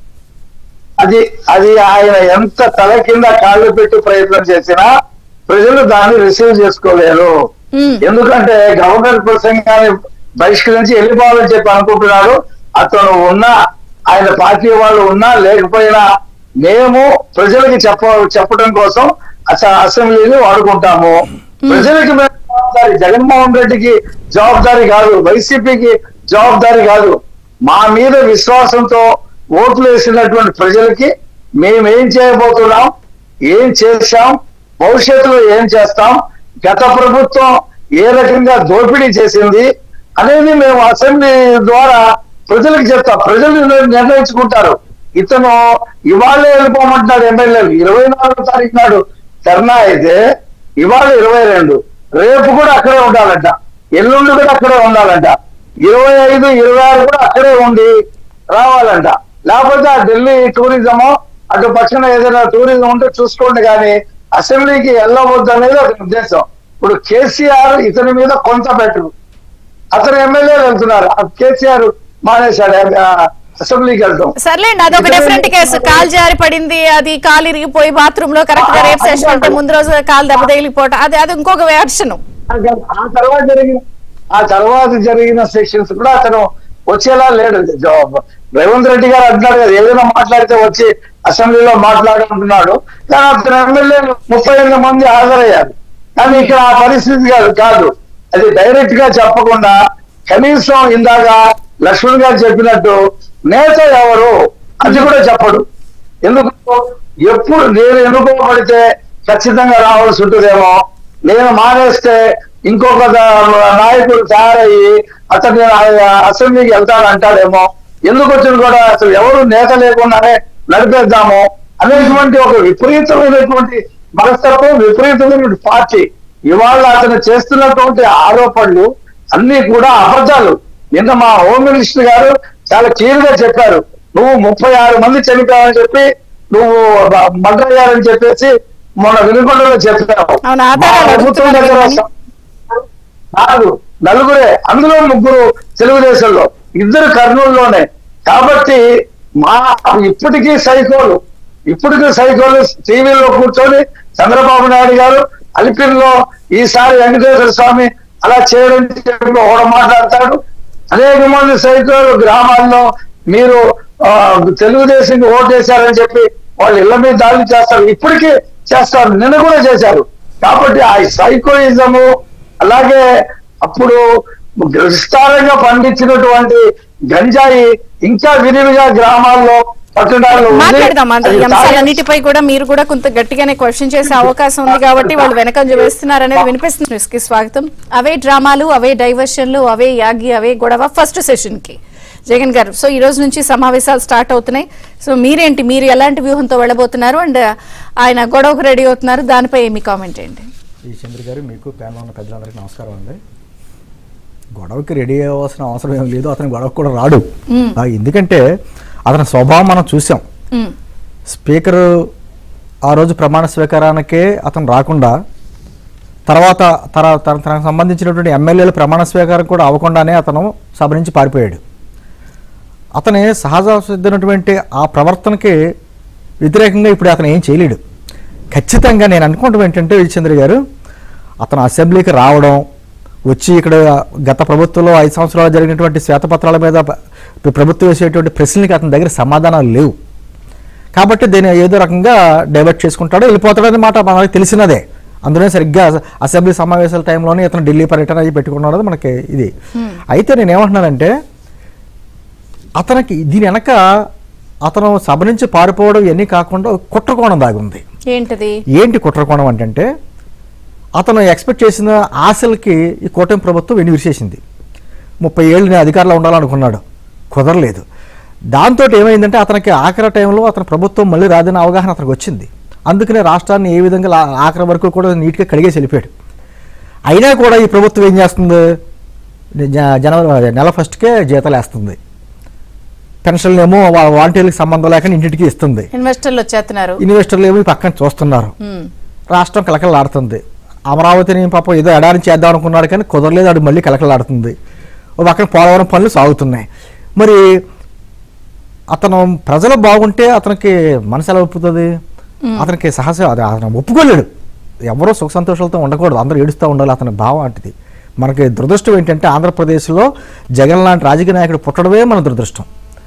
అది అది ఆయన ఎంత తల కింద కాళ్ళు పెట్టి ప్రయత్నం చేసినా ప్రజలు దాన్ని రిసీవ్ చేసుకోలేరు ఉమ్, ఎందుకంటే గవర్నర్ ప్రసంగాన్ని బహిష్కరించి వెళ్ళిపోవాలని చెప్పి అనుకుంటున్నాడు అతను ఉన్నా ఆయన పార్టీ వాళ్ళు ఉన్నా లేకపోయినా మేము ప్రజలకి చెప్ప చెప్పడం కోసం అస- అసెంబ్లీని వాడుకుంటాము ప్రజలకి మేము జవాబాదారి జగన్మోహన్ రెడ్డికి జవాబాదారి కాదు వైసీపీకి జవాబాదారి కాదు మా మీద విశ్వాసంతో ఓట్లు వేసినటువంటి ప్రజలకి మేమేం చేయబోతున్నాం ఏం చేశాం భవిష్యత్తులో ఏం చేస్తాం గత ప్రభుత్వం ఏ రకంగా దోపిడీ చేసింది అనేది మేము అసెంబ్లీ ద్వారా ప్రజలకు చెప్తాం ప్రజలు నిర్- నిర్ణయించుకుంటారు ఇతను ఇవాళే వెళ్ళిపోమంటున్నాడు ఎమ్మెల్యేలు ఇరవై నాలుగో తారీఖు నాడు ధర్నా అయితే ఇవాళ ఇరవై రెండు రేపు కూడా అక్కడే ఉండాలంట ఎల్లుండి కూడా అక్కడే ఉండాలంట ఇరవై ఐదు ఇరవై ఆరు కూడా అక్కడే ఉండి రావాలంట లేకపోతే ఆ ఢిల్లీ టూరిజము అటు పక్కన ఏదైనా టూరిజం ఉంటే చూసుకోండి కానీ అసెంబ్లీకి వెళ్ళవద్దు అనేది అతని ఉద్దేశం ఇప్పుడు కేసీఆర్ ఇతని మీద కొంత పెట్టు అతను ఎమ్మెల్యేలు వెళ్తున్నారు ఆ కేసీఆర్ మానేశాడు ఆ, అసెంబ్లీకి వెళ్తాం సర్లేండి అదొక డిఫరెంట్ కేసు కాలు జారి పడింది అది కాలు ఇరిగిపోయి బాత్రూమ్ లో కరెక్ట్ గా రేపు సెషన్ ఉంటే ముందు రోజు కాలు దెబ్బ తగిలిపోవటం అది అది ఇంకొక వెర్షన్ ఆ తర్వాత జరిగిన ఆ తర్వాత జరిగిన సెక్షన్స్ కూడా అతను వచ్చేలా లేడు జవాబు రేవంత్ రెడ్డి గారు అంటున్నాడు కదా ఏదైనా మాట్లాడితే వచ్చి అసెంబ్లీలో మాట్లాడుకుంటున్నాడు కానీ అతను ఎమ్మెల్యేలు ముప్పై ఎనిమిది మంది హాజరయ్యారు కానీ ఇక్కడ ఆ పరిస్థితి కాదు కాదు అది డైరెక్ట్ గా చెప్పకుండా కనీసం ఇందాక లక్ష్మణ్ గారు చెప్పినట్టు నేత ఎవరు అది కూడా చెప్పడు ఎందుకు ఎప్పుడు నేను ఎన్నుకోబడితే ఖచ్చితంగా రావాల్సి ఉంటుందేమో నేను మానేస్తే ఇంకొక దా- నాయకుడు తయారయ్యి అతన్ని ఆ- అసెంబ్లీకి వెళ్తాను అంటాడేమో ఎందుకు వచ్చిన కూడా అసలు ఎవరు నేత లేకుండానే నడిపేద్దాము అనేటువంటి ఒక విపరీతమైనటువంటి మనస్తత్వం విపరీతమైనటువంటి పార్టీ ఇవాళ అతను చేస్తున్నటువంటి ఆరోపణలు అన్ని కూడా అబద్ధాలు నిన్న మా హోమ్ మినిస్టర్ గారు చాలా క్లియర్ గా చెప్పారు నువ్వు ముప్పై ఆరు మంది చనిపోయావని చెప్పి నువ్వు మర్డర్ అయ్యారని చెప్పేసి మొన్న వినుకొండలో చెప్పావు అవును, ఆధారాలు మా ప్రభుత్వం దగ్గర అడుగుతున్నారు కాదు నలుగురే అందులో ముగ్గురు తెలుగుదేశంలో ఇద్దరు కర్నూలులోనే కాబట్టి మా ఇప్పటికీ సైకోలు ఇప్పటికీ సైకోలు టీవీలో కూర్చొని చంద్రబాబు నాయుడు గారు అలిపిరిలో ఈసారి వెంకటేశ్వర స్వామి అలా చేయడం చెప్పి ఒకడు మాట్లాడతాడు అనేక మంది సైకోలు గ్రామాల్లో మీరు ఆ, తెలుగుదేశంకి ఓటేశారని చెప్పి వాళ్ళు ఇళ్ల మీద దాడి చేస్తారు ఇప్పటికీ చేస్తారు నిన్న కూడా చేశారు కాబట్టి ఆ సైకోయిజము అలాగే అప్పుడు విస్తారంగా పండించినటువంటి గంజాయి ఇంకా విరివిగా గ్రామాల్లో పట్టణాల్లో ఉంది. మాట్లాడదాం అంత ఈ అది అంశాలన్నిటిపై కూడా మీరు కూడా కొంత గట్టిగానే క్వశ్చన్ చేసే అవకాశం ఉంది కాబట్టి వాళ్ళు వెనకంజ వేస్తున్నారు అనేది వినిపిస్తుంది న్యూస్ కి స్వాగతం అవే డ్రామాలు అవే డైవర్షన్లు అవే యాగి అవే గొడవ ఫస్ట్ సెషన్ కి జగన్ గారు సో ఈ రోజు నుంచి సమావేశాలు స్టార్ట్ అవుతున్నాయి సో మీరేంటి మీరు ఎలాంటి వ్యూహంతో వెళ్ళబోతున్నారు అండ్ ఆయన గొడవకు రెడీ అవుతున్నారు దానిపై మీ కామెంట్ ఏంటి ఈ చంద్ర గారు మీకు ప్యానల్ ఉన్న పెద్దలందరికీ నమస్కారం అండి గొడవకి రెడీ అవ్వాల్సిన అవసరం ఏం లేదు అతను గొడవకు కూడా రాడు మ్మ్. ఆ, ఎందుకంటే అతని స్వభావం మనం చూసాం మ్మ్. స్పీకర్ ఆ రోజు ప్రమాణ స్వీకారానికే అతను రాకుండా తర్వాత తన తన- తనకు సంబంధించినటువంటి ఎమ్మెల్యేలు ప్రమాణ స్వీకారం కూడా అవ్వకుండానే అతను సభ నుంచి పారిపోయాడు అతని సహజ సిద్ధమైనటువంటి ఆ ప్రవర్తనకి వ్యతిరేకంగా ఇప్పుడు అతను ఏం చేయలేడు ఖచ్చితంగా నేను అనుకోవడం ఏంటంటే విజయచంద్ర గారు అతను అసెంబ్లీకి రావడం వచ్చి ఇక్కడ గత ప్రభుత్వంలో ఐదు సంవత్సరాలు జరిగినటువంటి శ్వేతపత్రాల మీద ప- ప్రభుత్వం వేసేటువంటి ప్రశ్నలకి అతని దగ్గర సమాధానాలు లేవు కాబట్టి దీన్ని ఏదో రకంగా డైవర్ట్ చేసుకుంటాడో వెళ్ళిపోతాడని మాట మనకి తెలిసినదే అందులో సరిగ్గా అసెంబ్లీ సమావేశాల టైంలోనే ఇతను ఢిల్లీ పర్యటన అవి పెట్టుకున్నాడు మనకి ఇది అయితే నేను ఏమంటున్నానంటే అతనికి దీని వెనక అతను సభ నుంచి పారిపోవడం ఇవన్నీ కాకుండా ఒక కుట్రకోణం దాగుంది ఏంటది ఏంటి కుట్రకోణం అంటే అతను ఎక్స్పెక్ట్ చేసిన ఆశలకి ఈ కూటమి ప్రభుత్వం వెన్ను విరిచేసింది ముప్పై ఏళ్ళు నేను అధికారంలో ఉండాలనుకున్నాడు కుదరలేదు దాంతో ఏమైందంటే అతనికి ఆఖరి టైంలో అతని ప్రభుత్వం మళ్ళీ రాదని అవగాహన అతనికి వచ్చింది అందుకనే రాష్ట్రాన్ని ఏ విధంగా లా- ఆఖరి వరకు కూడా నీట్గా కడిగేసి వెళ్ళిపోయాడు అయినా కూడా ఈ ప్రభుత్వం ఏం చేస్తుంది జ- జనవరి నెల ఫస్ట్కే జీతాలు వేస్తుంది పెన్షన్లు ఏమో వాలంటీర్లకు సంబంధం లేకుండా ఇంటింటికి ఇస్తుంది ఇన్వెస్టర్లు వచ్చేస్తున్నారు ఇన్వెస్టర్లు ఏమో ఈ పక్కన చూస్తున్నారు మ్మ్. రాష్ట్రం కలకలాడుతుంది అమరావతిని పాపం ఏదో ఎడారి చేద్దాం అనుకున్నాడు కానీ కుదరలేదు అది మళ్ళీ కలకలాడుతుంది ఓ పక్కన పోలవరం పనులు సాగుతున్నాయి మరి అతను ప్రజలు బాగుంటే అతనికి మనసు ఎలా ఒప్పుతుంది అతనికి సహజ అది అతను ఒప్పుకోలేడు ఎవరో సుఖ సంతోషాలతో ఉండకూడదు అందరూ ఏడుస్తూ ఉండాలి అతని భావం అంటిది మనకి దురదృష్టం ఏంటంటే ఆంధ్రప్రదేశ్లో జగన్ లాంటి రాజకీయ నాయకుడు పుట్టడమే మన దురదృష్టం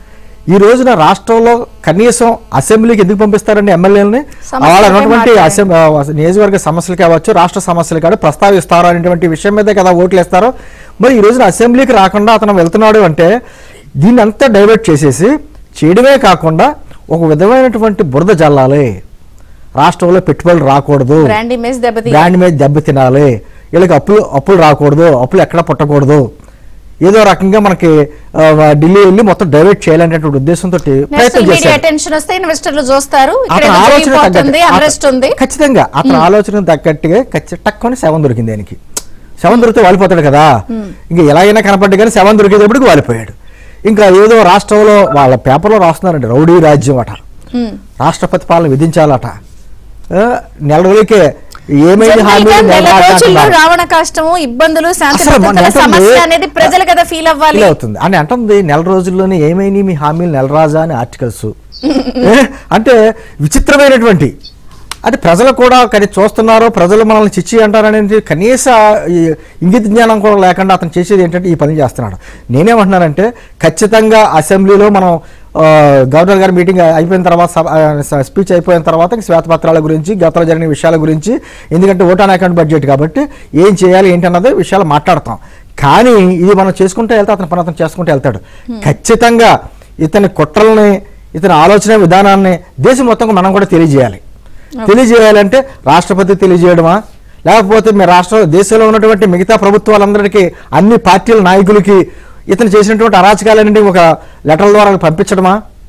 ఈ రోజున రాష్ట్రంలో కనీసం అసెంబ్లీకి ఎందుకు పంపిస్తారండి ఎమ్మెల్యేలని సమస్యలపై వాళ్ళ ఉన్నటువంటి మాట్లాడండి. అసెం- ఆ, నియోజకవర్గ సమస్యలు కావచ్చు రాష్ట్ర సమస్యలు కాదు ప్రస్తావిస్తారు అనేటువంటి విషయం మీదే కదా ఓట్లు వేస్తారు మరి ఈ రోజున అసెంబ్లీకి రాకుండా అతను వెళ్తున్నాడు అంటే దీన్ని అంతా డైవర్ట్ చేసేసి చేయడమే కాకుండా ఒక విధమైనటువంటి బురద జల్లాలి రాష్ట్రంలో పెట్టుబడులు రాకూడదు బ్రాండ్ ఇమేజ్ దెబ్బతి బ్రాండ్ మీద దెబ్బ తినాలి వీళ్ళకి అప్పులు అప్పులు రాకూడదు అప్పులు ఎక్కడ పుట్టకూడదు ఏదో రకంగా మనకి ఆ, ఢిల్లీ వెళ్ళి మొత్తం డైవర్ట్ చేయాలనేటువంటి ఉద్దేశంతో ప్రయత్నం నేషనల్ మీడియా చేశారు అటెన్షన్ వస్తే ఇన్వెస్టర్లు చూస్తారు ఇక్కడ అతని ఏదో ఆలోచన జరిగిపోతుంది తగ్గట్టు- అరెస్ట్ ఉంది అత- ఖచ్చితంగా అతని ఆలోచన తగ్గట్టుగా ఖచ్చి- టక్కుని శవం దొరికింది ఆయనకి శవం దొరికితే వాలిపోతాడు కదా ఇంకా ఎలాగైనా కనపడ్డా కానీ శవం దొరికేటప్పటికి వాలిపోయాడు ఇంకా ఏదో రాష్ట్రంలో వాళ్ళ పేపర్లో రాస్తున్నారండి రౌడీ రాజ్యం అట మ్మ్. రాష్ట్రపతి పాలన విధించాలట ఆ, నెల రోజులకే ఏమైంది జనరల్ హామీ గా నెల రోజుల్లో అంటున్నారు. రావణ కష్టము ఇబ్బందులు శాంతి అసలు మన భద్రతల అంటుంది- సమస్య అనేది ప్రజలు కదా ఫీల్ అవ్వాలి ఫీల్ అవుతుంది అని అంటుంది నెల రోజుల్లోనే ఏమైంది మీ హామీలు నెలరాజా అని ఆర్టికల్స్ ఏ? అంటే విచిత్రమైనటువంటి అంటే ప్రజలు కూడా కానీ చూస్తున్నారు ప్రజలు మనల్ని చిచ్చి అంటారనేది కనీస ఈ ఇంగిత జ్ఞానం కూడా లేకుండా అతను చేసేది ఏంటంటే ఈ పని చేస్తున్నాడు నేనేమంటున్నానంటే ఖచ్చితంగా అసెంబ్లీలో మనం ఆ, గవర్నర్ గారి మీటింగ్ అయిపోయిన తర్వాత సభ- ఆ, స- స్పీచ్ అయిపోయిన తర్వాత ఇంక శ్వేతపత్రాల గురించి గతంలో జరిగిన విషయాల గురించి ఎందుకంటే ఓటాన్ అకౌంట్ బడ్జెట్ కాబట్టి ఏం చేయాలి ఏంటి అన్నది విషయాలు మాట్లాడతాం కానీ ఇది మనం చేసుకుంటూ వెళ్తే అతని పని అతను చేసుకుంటూ వెళ్తాడు ఖచ్చితంగా ఇతని కుట్రల్ని ఇతని ఆలోచన విధానాన్ని దేశం మొత్తం మనం కూడా తెలియజేయాలి తెలియజేయాలంటే రాష్ట్రపతి తెలియజేయడమా లేకపోతే మీ రాష్ట్ర దేశంలో ఉన్నటువంటి మిగతా ప్రభుత్వాలందరికీ అన్ని పార్టీల నాయకులకి ఇతను చేసినటువంటి అరాచకాలన్నింటి ఒక లెటర్ల ద్వారా పంపించడమా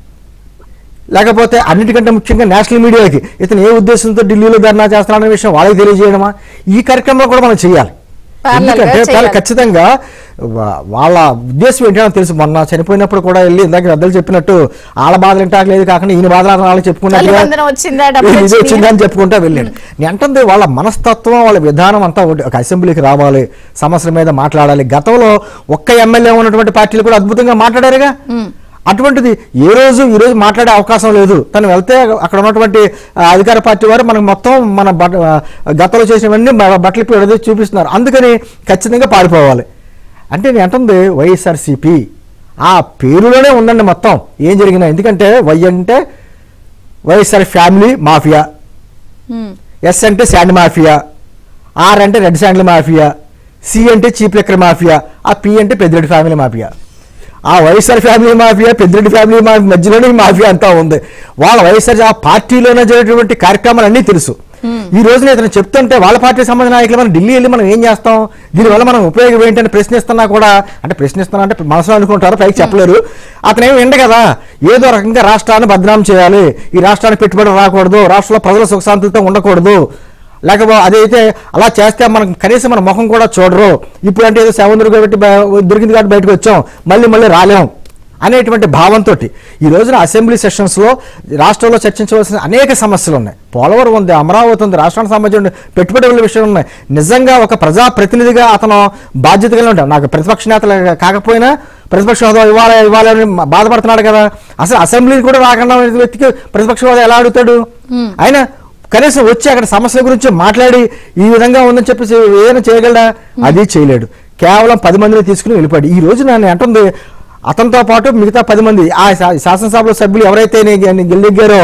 లేకపోతే అన్నిటికంటే ముఖ్యంగా నేషనల్ మీడియాకి ఇతను ఏ ఉద్దేశంతో ఢిల్లీలో ధర్నా చేస్తున్నాడనే విషయం వాళ్ళకి తెలియజేయడమా ఈ కార్యక్రమంలో కూడా మనం చేయాలి Parallel గా ఎందుకంటే చేయాలి. చాలా ఖచ్చితంగా వా- వాళ్ళ ఉద్దేశం ఏంటో తెలుసు మొన్న చనిపోయినప్పుడు కూడా వెళ్ళి ఇందాక పెద్దలు చెప్పినట్టు వాళ్ళ బాధలు ఇంటాక లేదు కాకుండా ఈయన బాధలు వాళ్ళకి చెప్పుకున్నట్టుగా తల్లిదండ్రులు వచ్చిందా డబ్బులు ఇది వచ్చినాయా? వచ్చిందా అని చెప్పుకుంటా వెళ్ళాడు నేను అంటుంది వాళ్ళ మనస్తత్వం వాళ్ళ విధానం అంతా ఒకటి. ఒక అసెంబ్లీకి రావాలి సమస్యల మీద మాట్లాడాలి గతంలో ఒక్క ఎమ్మెల్యే ఉన్నటువంటి పార్టీలు కూడా అద్భుతంగా మాట్లాడారుగా అటువంటిది ఏ రోజు ఈ రోజు మాట్లాడే అవకాశం లేదు తను వెళ్తే అక్కడ ఉన్నటువంటి ఆ, అధికార పార్టీ వారు మనకు మొత్తం మన బట్ట ఆ, గతంలో చేసినవన్నీ బ- బట్టలు పెడది చూపిస్తున్నారు అందుకని ఖచ్చితంగా పారిపోవాలి అంటే నేను అంటుంది వైఎస్ఆర్సీపీ ఆ పేరులోనే ఉందండి మొత్తం ఏం జరిగినా ఎందుకంటే వై అంటే వైఎస్ఆర్ ఫ్యామిలీ మాఫియా మ్మ్. ఎస్ అంటే శాండ్ మాఫియా ఆర్ అంటే రెడ్ శాండ్ల మాఫియా సి అంటే చీప్ లెక్కర్ మాఫియా ఆ పి అంటే పెద్దిరెడ్డి ఫ్యామిలీ మాఫియా ఆ YSR family mafia Peddireddy family మా మధ్యలోనే ఈ మాఫియా అంతా ఉంది వాళ్ళ వైఎస్ఆర్ ఆ పార్టీలోనే జరిగేటువంటి కార్యక్రమాలు అన్నీ తెలుసు ఈ రోజున ఇతను చెప్తుంటే వాళ్ళ పార్టీ సంబంధించిన నాయకులు మనం ఢిల్లీ వెళ్ళి మనం ఏం చేస్తాం దీనివల్ల మనం ఉపయోగం ఏంటని ప్రశ్నిస్తున్నా కూడా అంటే ప్రశ్నిస్తున్నా అంటే మనసులో అనుకుంటారు పైకి చెప్పలేరు అతను ఏమి ఎండ కదా ఏదో రకంగా రాష్ట్రాన్ని బదనాం చేయాలి ఈ రాష్ట్రానికి పెట్టుబడి రాకూడదు రాష్ట్రంలో ప్రజల సుఖశాంతులతో ఉండకూడదు లేకపోతే అదైతే అలా చేస్తే మనకు కనీసం మన ముఖం కూడా చూడరు ఇప్పుడు అంటే ఏదో సెవెన్ కాబట్టి బ- దొరికింది కాబట్టి బయటకు వచ్చాం మళ్ళీ మళ్ళీ రాలేం అనేటువంటి భావంతో ఈ రోజున అసెంబ్లీ సెషన్స్లో రాష్ట్రంలో చర్చించవలసిన అనేక సమస్యలు ఉన్నాయి పోలవరం ఉంది అమరావతి ఉంది రాష్ట్రానికి సంబంధించిన పెట్టుబడుల విషయం ఉన్నాయి నిజంగా ఒక ప్రజాప్రతినిధిగా అతను బాధ్యత కలిగి ఉంటాడు నాకు ప్రతిపక్ష నేతలు కాకపోయినా ప్రతిపక్ష హోదా ఇవ్వాలి ఇవ్వాలని బాధపడుతున్నాడు కదా అసలు అసెంబ్లీ కూడా రాకుండా ఉన్న వ్యక్తికి ప్రతిపక్ష హోదా ఎలా అడుగుతాడు ఆయన కనీసం వచ్చి అక్కడ సమస్యల గురించి మాట్లాడి ఈ విధంగా ఉందని చెప్పేసి ఏదైనా చేయగలడా అది చేయలేడు కేవలం పది మందిని తీసుకుని వెళ్ళిపోయాడు ఈ రోజు నేను అంటుంది అతనితో పాటు మిగతా పది మంది ఆ శా- శాసనసభలో సభ్యులు ఎవరైతే నే- నే- గెలిగారో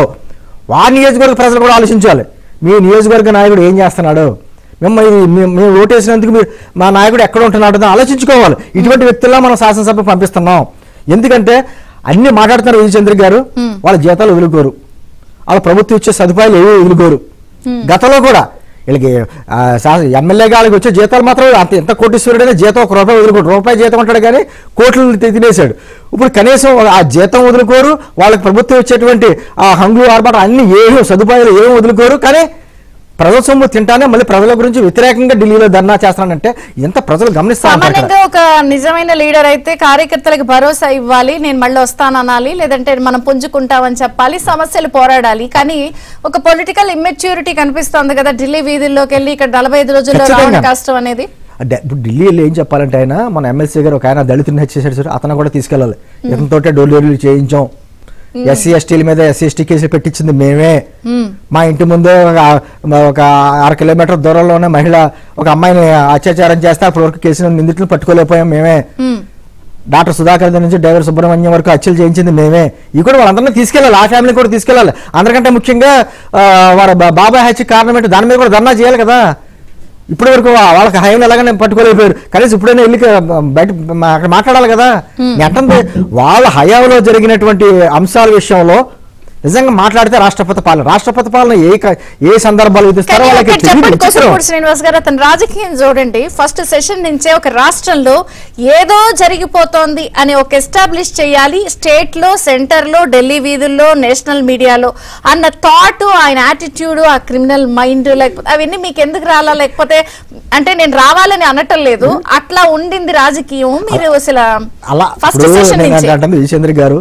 ఆ నియోజకవర్గ ప్రజలు కూడా ఆలోచించాలి మీ నియోజకవర్గ నాయకుడు ఏం చేస్తున్నాడు మిమ్మల్ని మీ- మేము ఓటేసినందుకు మీరు మా నాయకుడు ఎక్కడ ఉంటున్నాడు అని ఆలోచించుకోవాలి ఇటువంటి వ్యక్తుల్లో మనం శాసనసభ పంపిస్తున్నాం ఎందుకంటే అన్ని మాట్లాడుతున్నారు విజయచంద్ర గారు వాళ్ళ జీతాలు వదులుకోరు వాళ్ళ ప్రభుత్వం ఇచ్చే సదుపాయాలు ఏవి వదులుకోరు గతంలో కూడా వీళ్ళకి ఆ, శా- ఎమ్మెల్యే గారికి వచ్చే జీతాలు మాత్రం అంత ఎంత కోటీశ్వరుడైనా జీతం ఒక రూపాయి వదులుకోడు రూపాయి జీతం అంటాడు కానీ కోట్లు తి- తినేశాడు ఇప్పుడు కనీసం ఆ జీతం వదులుకోరు వాళ్ళకి ప్రభుత్వం ఇచ్చేటువంటి ఆ హంగులు ఆర్భాటం అన్ని ఏమీ సదుపాయాలు ఏమీ వదులుకోరు కానీ ప్రజల సొమ్ము తింటానే మళ్ళీ ప్రజల గురించి వ్యతిరేకంగా ఢిల్లీలో ధర్నా చేస్తానంటే ఎంత ప్రజలు గమనిస్తారు సామాన్యంగా ఒక నిజమైన లీడర్ అయితే కార్యకర్తలకు భరోసా ఇవ్వాలి నేను మళ్ళీ వస్తాననాలి లేదంటే మనం పుంజుకుంటామని చెప్పాలి సమస్యలు పోరాడాలి కానీ ఒక పొలిటికల్ ఇమ్మెచ్యూరిటీ కనిపిస్తోంది కదా ఢిల్లీ వీధుల్లోకి వెళ్ళి ఇక్కడ నలభై ఐదు రోజుల్లో ఖచ్చితంగా. రావడం కష్టం అనేది అంటే ఇప్పుడు ఢిల్లీ వెళ్ళి ఏం చెప్పాలంటే ఆయన మన ఎమ్మెల్సీ గారు ఒక ఆయన దళితుని హత్య చేశాడు అతను కూడా తీసుకెళ్ళాలి ఇతనితోటే డోర్ చేయించాం ఎస్సీ ఎస్టీల మీద ఎస్సీ ఎస్టీ కేసులు పెట్టించింది మేమే మా ఇంటి ముందే ఒక ఒక అర కిలోమీటర్ దూరంలోనే మహిళ ఒక అమ్మాయిని అత్యాచారం చేస్తే అప్పటి వరకు కేసులు నిందితులు పట్టుకోలేకపోయాం మేమే డాక్టర్ సుధాకర్ దగ్గర నుంచి డ్రైవర్ సుబ్రహ్మణ్యం వరకు హత్యలు చేయించింది మేమే ఇవి కూడా వాళ్ళందరినీ తీసుకెళ్ళాలి ఆ ఫ్యామిలీ కూడా తీసుకెళ్ళాలి అందరికంటే ముఖ్యంగా ఆ, వారి బా- బాబాయ్ హత్య కారణం ఏంటి దాని మీద కూడా ధర్నా చేయాలి కదా ఇప్పటి వరకు వా- వాళ్ళకి హయం ఎలాగనే పట్టుకోలేకపోయారు కనీసం ఇప్పుడైనా వెళ్ళి క- బయట మా- అక్కడ మాట్లాడాలి కదా నేను అంటుంది వాళ్ళ హయాంలో జరిగినటువంటి అంశాల విషయంలో నిజంగా మాట్లాడితే రాష్ట్రపతి పాలన రాష్ట్రపతి పాలన ఏ క- ఏ సందర్భాలు విధిస్తారో కానీ వాళ్ళకి ఇక్కడ తెలియదు చెప్పండి విచిత్రం. కోసంపూడి శ్రీనివాస్ గారు అతను రాజకీయం చూడండి ఫస్ట్ సెషన్ నుంచే ఒక రాష్ట్రంలో ఏదో జరిగిపోతోంది అని ఒక ఎస్టాబ్లిష్ చేయాలి స్టేట్ లో సెంటర్ లో ఢిల్లీ వీధుల్లో నేషనల్ మీడియాలో అన్న థాట్ ఆయన యాటిట్యూడ్ ఆ క్రిమినల్ మైండ్ లేకపోతే అవన్నీ మీకు ఎందుకు రాలా లేకపోతే అంటే నేను రావాలని అనటం లేదు అట్లా ఉండింది రాజకీయం మీరు అసలు అలా ఫస్ట్ ఇప్పుడు సెషన్ నేను నుంచి అంటే విజయచంద్ర గారు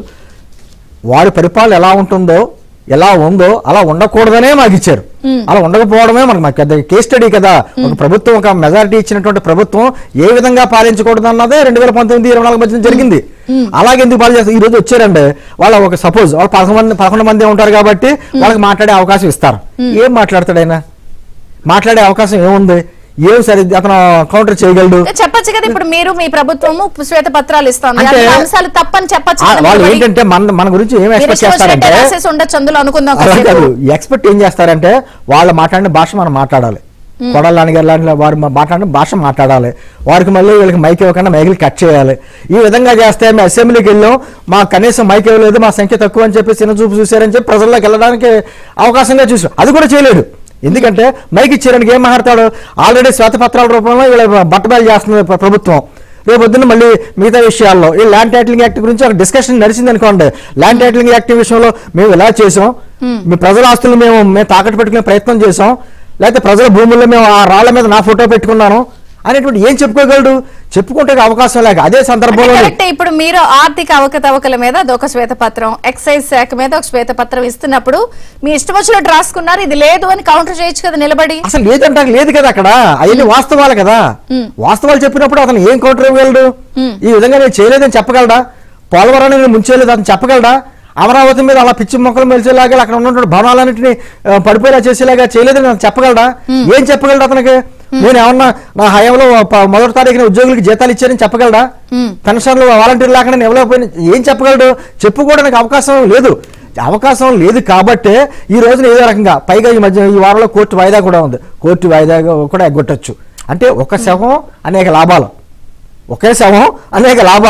వాడి పరిపాలన ఎలా ఉంటుందో ఎలా ఉందో అలా ఉండకూడదనే మాకు ఇచ్చారు అలా ఉండకపోవడమే మనకు మాకు పెద్ద కేస్ స్టడీ కదా ఒక ప్రభుత్వం ఒక మెజారిటీ ఇచ్చినటువంటి ప్రభుత్వం ఏ విధంగా పాలించకూడదు అన్నదే రెండు వేల పంతొమ్మిది ఇరవై నాలుగు మధ్య జరిగింది అలాగే ఎందుకు పాలన చేస్తారు ఈ రోజు వచ్చారంటే వాళ్ళ ఒక సపోజ్ వాళ్ళు పదకొండు మంది పదకొండు మంది ఉంటారు కాబట్టి వాళ్ళకి మాట్లాడే అవకాశం ఇస్తారు ఏం మాట్లాడతాడు ఆయన మాట్లాడే అవకాశం ఏముంది ఏం సరే అతను కౌంటర్ చేయగలడు చెప్పొచ్చు కదా ఇప్పుడు మీరు మీ ప్రభుత్వము శ్వేత పత్రాలు ఇస్తుంది అంటే- అందులో అంశాలు తప్పని చెప్పచ్చు ఆ, కదా వాళ్ళు నిలబడి. ఏంటంటే మన మన గురించి ఏం మీరు ఎక్స్పెక్ట్ ఇష్టం వచ్చినట్టే చేస్తారంటే రాసేసి ఉండొచ్చు అందులో అనుకుందాం అలా కాసేపు. కాదు ఎక్స్పెక్ట్ ఏం చేస్తారంటే వాళ్ళు మాట్లాడిన భాష మనం మాట్లాడాలి కొడాలని గారు లాంటి వారు మా- మాట్లాడిన భాష మాట్లాడాలి వారికి మళ్ళీ వీళ్ళకి మైక్ ఇవ్వకుండా మైకులు కట్ చేయాలి ఈ విధంగా చేస్తే మేము అసెంబ్లీకి వెళ్ళాం మా కనీసం మైక్ ఇవ్వలేదు మా సంఖ్య తక్కువ అని చెప్పి చిన్న చూపు చూశారని చెప్పి ప్రజల్లోకి వెళ్ళడానికి అవకాశంగా చూసాం అది కూడా చేయలేడు ఎందుకంటే మైక్ ఇచ్చేయడానికి ఏం మాట్లాడతాడు ఆల్రెడీ శ్వేతపత్రాల రూపంలో వీళ్ళ బట్టబయలు చేస్తుంది ప్ర- ప్రభుత్వం రేపు పొద్దున్న మళ్ళీ మిగతా విషయాల్లో ఈ ల్యాండ్ టైటిలింగ్ యాక్ట్ గురించి ఒక డిస్కషన్ నడిచింది అనుకోండి ల్యాండ్ టైటిలింగ్ యాక్ట్ విషయంలో మేము ఇలా చేసాం మీ ప్రజల ఆస్తులు మేము మేము తాకట్టు పెట్టుకునే ప్రయత్నం చేసాం లేకపోతే ప్రజల భూముల్లో మేము ఆ రాళ్ల మీద నా ఫోటో పెట్టుకున్నాను అనేటువంటి ఏం చెప్పుకోగలడు చెప్పుకుంటే అవకాశం లేక అదే అంటే సందర్భంలో కరెక్టే ఇప్పుడు మీరు ఆర్థిక అవకతవకల మీద అదొక శ్వేతపత్రం ఎక్సైజ్ శాఖ మీద ఒక శ్వేతపత్రం ఇస్తున్నప్పుడు మీ ఇష్టం వచ్చినట్టు రాసుకున్నారు ఇది లేదు అని కౌంటర్ చేయొచ్చు కదా నిలబడి అసలు లేదంటే లేదు కదా అక్కడ అవన్నీ వాస్తవాలు కదా వాస్తవాలు చెప్పినప్పుడు అతను ఏం కౌంటర్ ఇవ్వగలడు ఈ విధంగా నేను చేయలేదని చెప్పగలడా పోలవరాన్ని నేను ముంచేయలేదు అతను చెప్పగలడా అమరావతి మీద అలా పిచ్చి మొక్కలు మెలిచేలాగా అక్కడ ఉన్నటువంటి భవనాలన్నింటినీ ఆ, పడిపోయేలా చేసేలాగా చేయలేదని అతను చెప్పగలడా ఏం చెప్పగలడు అతనికి నేను ఏమన్నా నా హయాంలో ప- మొదటి తారీఖున ఉద్యోగులకి జీతాలు ఇచ్చారని చెప్పగలడా పెన్షన్లు వాలంటీర్ లేకుండా నేను ఇవ్వలేకపోయినా ఏం చెప్పగలడు చెప్పుకోవడానికి అవకాశం లేదు అవకాశం లేదు కాబట్టే ఈ రోజున ఏదో రకంగా పైగా ఈ మధ్య ఈ వారంలో కోర్టు వాయిదా కూడా ఉంది కోర్టు వాయిదా కూడా ఎగ్గొట్టచ్చు అంటే ఒక శవం అనేక లాభాలు ఒకే శవం అనేక లాభాలు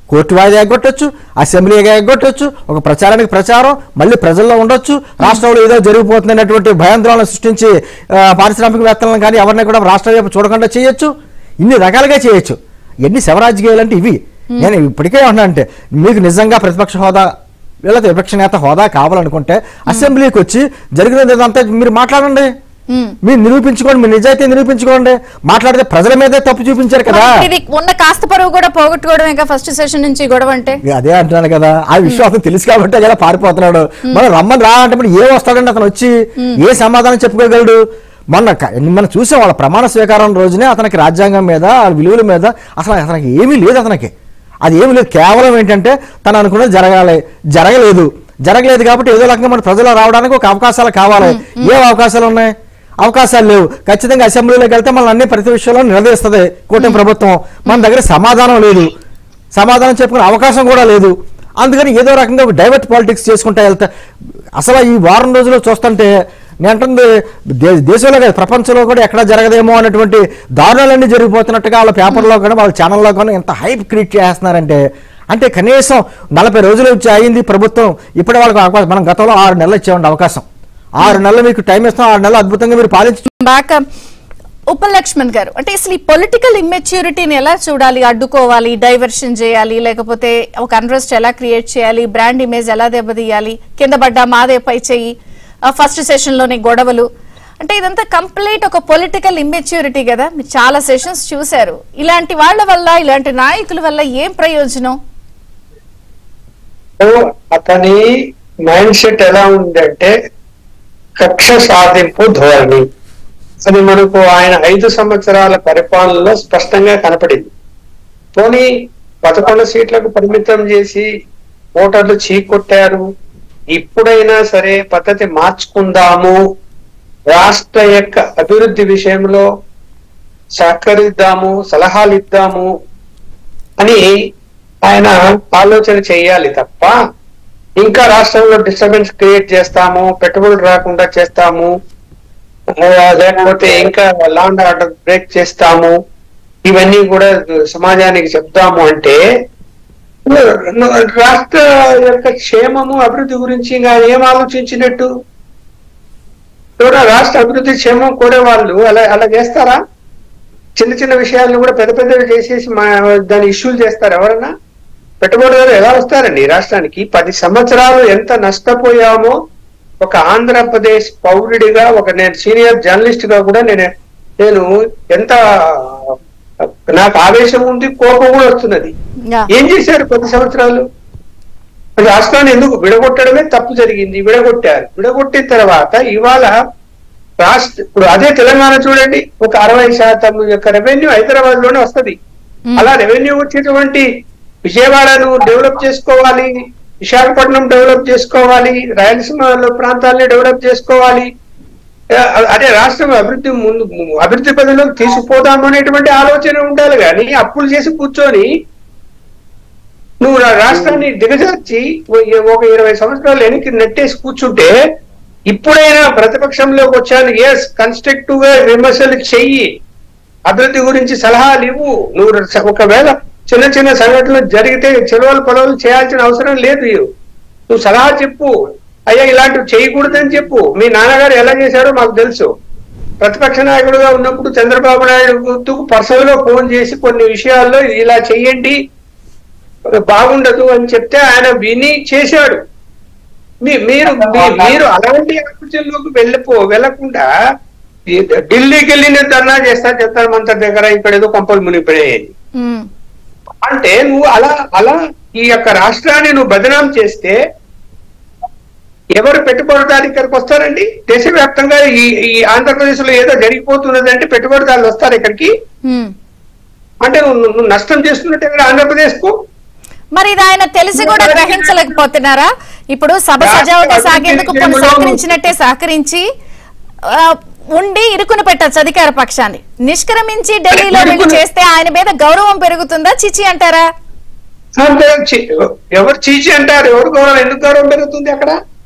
కోర్టు వాయిదా ఎగ్గొట్టొచ్చు అసెంబ్లీ ఎగ్గొట్టొచ్చు ఒక ప్రచారానికి ప్రచారం మళ్ళీ ప్రజల్లో ఉండొచ్చు రాష్ట్రంలో ఏదో జరిగిపోతుందనేటువంటి భయాందోళన సృష్టించి ఆ, పారిశ్రామికవేత్తలను కానీ ఎవరిని కూడా రాష్ట్ర వైపు చూడకుండా చేయొచ్చు ఇన్ని రకాలుగా చేయొచ్చు ఎన్ని శవరాజకీయాలు అంటే ఇవి నేను ఇప్పటికే ఉన్నా అంటే మీకు నిజంగా ప్రతిపక్ష హోదా లేదా విపక్ష నేత హోదా కావాలనుకుంటే అసెంబ్లీకి వచ్చి జరిగినది ఇదంతా మీరు మాట్లాడండి మ్మ్. మీరు నిరూపించుకోండి మీ నిజాయితీ నిరూపించుకోండి మాట్లాడితే ప్రజల మీదే తప్పు చూపించారు కదా ఇది ఉన్న కాస్త పరువు కూడా పోగొట్టుకోవడం ఇంకా ఫస్ట్ సెషన్ నుంచి గొడవ అంటే ఇక అదే అంటున్నాను కదా ఆ విశ్వాసం తెలుసు కాబట్టి కదా పారిపోతున్నాడు మనం రమ్మని రా అంటే మరి ఏ వస్తాడండి అతను వచ్చి ఏ సమాధానం చెప్పుకోగలడు మొన్న క- మనం చూసాం వాళ్ళ ప్రమాణ స్వీకారం రోజునే అతనికి రాజ్యాంగం మీద ఆ విలువల మీద అసలు అతనికి ఏమీ లేదు అతనికి అది ఏమీ లేదు కేవలం ఏంటంటే తను అనుకున్నది జరగాలి జరగలేదు జరగలేదు కాబట్టి ఏదో రకంగా మన ప్రజలు రావడానికి ఒక అవకాశాలు కావాలి ఏ అవకాశాలు ఉన్నాయి అవకాశాలు లేవు ఖచ్చితంగా అసెంబ్లీలోకి వెళ్తే మన అన్ని ప్రతి విషయంలో నిలదీస్తుంది కూటమి ప్రభుత్వం మన దగ్గర సమాధానం లేదు సమాధానం చెప్పుకునే అవకాశం కూడా లేదు అందుకని ఏదో రకంగా డైవర్ట్ పాలిటిక్స్ చేసుకుంటా వెళ్తా అసలు ఈ వారం రోజులు చూస్తుంటే నేను అంటుంది దే- దేశంలో కాదు ప్రపంచంలో కూడా ఎక్కడ జరగదేమో అన్నటువంటి దారుణాలన్నీ జరిగిపోతున్నట్టుగా వాళ్ళ పేపర్లో కానీ వాళ్ళ ఛానల్లో కానీ ఎంత హైప్ క్రియేట్ చేస్తున్నారంటే అంటే కనీసం నలభై రోజులు వచ్చి అయింది ప్రభుత్వం ఇప్పటి వాళ్ళకి అవకాశం మనం గతంలో ఆరు నెలలు ఇచ్చేవండి అవకాశం ఆరు నెలలు మీకు టైం ఇస్తాం ఆరు నెలలు అద్భుతంగా మీరు పాలించి బ్యాక్ ఉపలక్ష్మణ్ గారు అంటే అసలు ఈ పొలిటికల్ ఇమ్మెచ్యూరిటీని ఎలా చూడాలి అడ్డుకోవాలి డైవర్షన్ చేయాలి లేకపోతే ఒక అన్రెస్ట్ ఎలా క్రియేట్ చేయాలి బ్రాండ్ ఇమేజ్ ఎలా దెబ్బతీయాలి కింద పడ్డా మాదే పై చెయ్యి ఫస్ట్ సెషన్ లోని గొడవలు అంటే ఇదంతా కంప్లీట్ ఒక పొలిటికల్ ఇమ్మెచ్యూరిటీ కదా మీరు చాలా సెషన్స్ చూశారు ఇలాంటి వాళ్ళ వల్ల ఇలాంటి నాయకుల వల్ల ఏం ప్రయోజనం సో అతని మైండ్ సెట్ ఎలా ఉందంటే కక్ష సాధింపు ధోరణి అది మనకు ఆయన ఐదు సంవత్సరాల పరిపాలనలో స్పష్టంగా కనపడింది పోనీ పదకొండు సీట్లకు పరిమితం చేసి ఓటర్లు చీకొట్టారు ఇప్పుడైనా సరే పద్ధతి మార్చుకుందాము రాష్ట్ర యొక్క అభివృద్ధి విషయంలో సహకరిద్దాము సలహాలు ఇద్దాము అని ఆయన ఆలోచన చేయాలి తప్ప ఇంకా రాష్ట్రంలో డిస్టర్బెన్స్ క్రియేట్ చేస్తాము పెట్టుబడులు రాకుండా చేస్తాము ఆ, లేకపోతే ఇంకా లా అండ్ ఆర్డర్ బ్రేక్ చేస్తాము ఇవన్నీ కూడా సమాజానికి చెప్తాము అంటే రాష్ట్ర యొక్క క్షేమము అభివృద్ధి గురించి ఇంకా ఏం ఆలోచించినట్టు చూడ రాష్ట్ర అభివృద్ధి క్షేమం కోరే వాళ్ళు అలా అలా చేస్తారా చిన్న చిన్న విషయాలను కూడా పెద్ద పెద్దవి చేసేసి మా దాని ఇష్యూలు చేస్తారు ఎవరన్నా పెట్టుబడిదారు ఎలా వస్తారండి ఈ రాష్ట్రానికి పది సంవత్సరాలు ఎంత నష్టపోయామో ఒక ఆంధ్రప్రదేశ్ పౌరుడిగా ఒక నేను సీనియర్ జర్నలిస్ట్ గా కూడా నేను నేను ఎంత నాకు ఆవేశం ఉంది కోపం కూడా వస్తున్నది యా. ఏం చేశారు పది సంవత్సరాలు రాష్ట్రాన్ని ఎందుకు విడగొట్టడమే తప్పు జరిగింది విడగొట్టారు విడగొట్టిన తర్వాత ఇవాళ రాష్ట్ర ఇప్పుడు అదే తెలంగాణ చూడండి ఒక అరవై శాతం యొక్క రెవెన్యూ హైదరాబాద్ లోనే వస్తది అలా రెవెన్యూ వచ్చేటువంటి విజయవాడను డెవలప్ చేసుకోవాలి విశాఖపట్నం డెవలప్ చేసుకోవాలి రాయలసీమలో ప్రాంతాలని డెవలప్ చేసుకోవాలి ఆ, అదే రాష్ట్రం అభివృద్ధి ముందు అభివృద్ధి పదంలోకి తీసుకుపోదాం అనేటువంటి ఆలోచన ఉండాలి కానీ అప్పులు చేసి కూర్చొని నువ్వు రా- రాష్ట్రాన్ని దిగజార్చి ఓ- ఒక ఇరవై సంవత్సరాలు వెనక్కి నెట్టేసి కూర్చుంటే ఇప్పుడైనా ప్రతిపక్షంలోకి వచ్చాను ఎస్ కన్స్ట్రక్టివ్ గా విమర్శలు చెయ్యి అభివృద్ధి గురించి సలహాలు ఇవ్వు నువ్వు ర- ఒకవేళ చిన్న చిన్న సంఘటనలు జరిగితే చెలవలు పొలవలు చేయాల్సిన అవసరం లేదు నువ్వు సలహా చెప్పు అయ్యా ఇలాంటివి చేయకూడదని చెప్పు మీ నాన్నగారు ఎలా చేశారో మాకు తెలుసు ప్రతిపక్ష నాయకుడుగా ఉన్నప్పుడు చంద్రబాబు నాయుడు పర్సనల్ గా ఫోన్ చేసి కొన్ని విషయాల్లో ఇలా చెయ్యండి బాగుండదు అని చెప్తే ఆయన విని చేశాడు మీ- మీరు మీ- మీరు అలాంటి ఆలోచనలోకి వెళ్ళిపో వెళ్ళకుండా ఈ ఢిల్లీకి వెళ్ళి నేను ధర్నా చేస్తా చెప్తాను మంత దగ్గర ఇక్కడ ఏదో కొంపలు మునిగిపోయాయని ఉమ్. అంటే నువ్వు అలా అలా ఈ యొక్క రాష్ట్రాన్ని నువ్వు బదనాం చేస్తే ఎవరు పెట్టుబడిదారు ఇక్కడికి వస్తారండి దేశవ్యాప్తంగా ఈ ఈ ఆంధ్రప్రదేశ్ లో ఏదో జరిగిపోతున్నది అంటే పెట్టుబడిదారులు వస్తారు ఇక్కడికి ఉమ్. అంటే నువ్వు నువ్వు నష్టం చేస్తున్నట్టే కదా ఆంధ్రప్రదేశ్ కు మరి ఇది ఆయన తెలిసి కూడా గ్రహించలేకపోతున్నారా ఇప్పుడు సభ సజావుగా సాగేందుకు కొన్ని సహకరించినట్టే సహకరించి ఆ, ఉండి ఇరుకుని పెట్టచ్చు అధికార పక్షాన్ని నిష్క్రమించి ఢిల్లీలో వెళ్ళి చేస్తే ఆయన మీద గౌరవం పెరుగుతుందా చిచి అంటారా అంటే చి- ఎవరు చీచి అంటారు ఎవరు గౌరవం ఎందుకు గౌరవం పెరుగుతుంది అక్కడ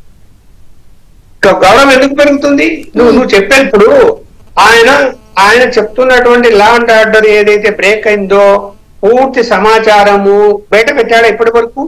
గ- గౌరవం ఎందుకు పెరుగుతుంది నువ్వు నువ్వు చెప్పేప్పుడు ఆయన ఆయన చెప్తున్నటువంటి లా అండ్ ఆర్డర్ ఏదైతే బ్రేక్ అయిందో పూర్తి సమాచారము బయట పెట్టాడా ఇప్పటి వరకు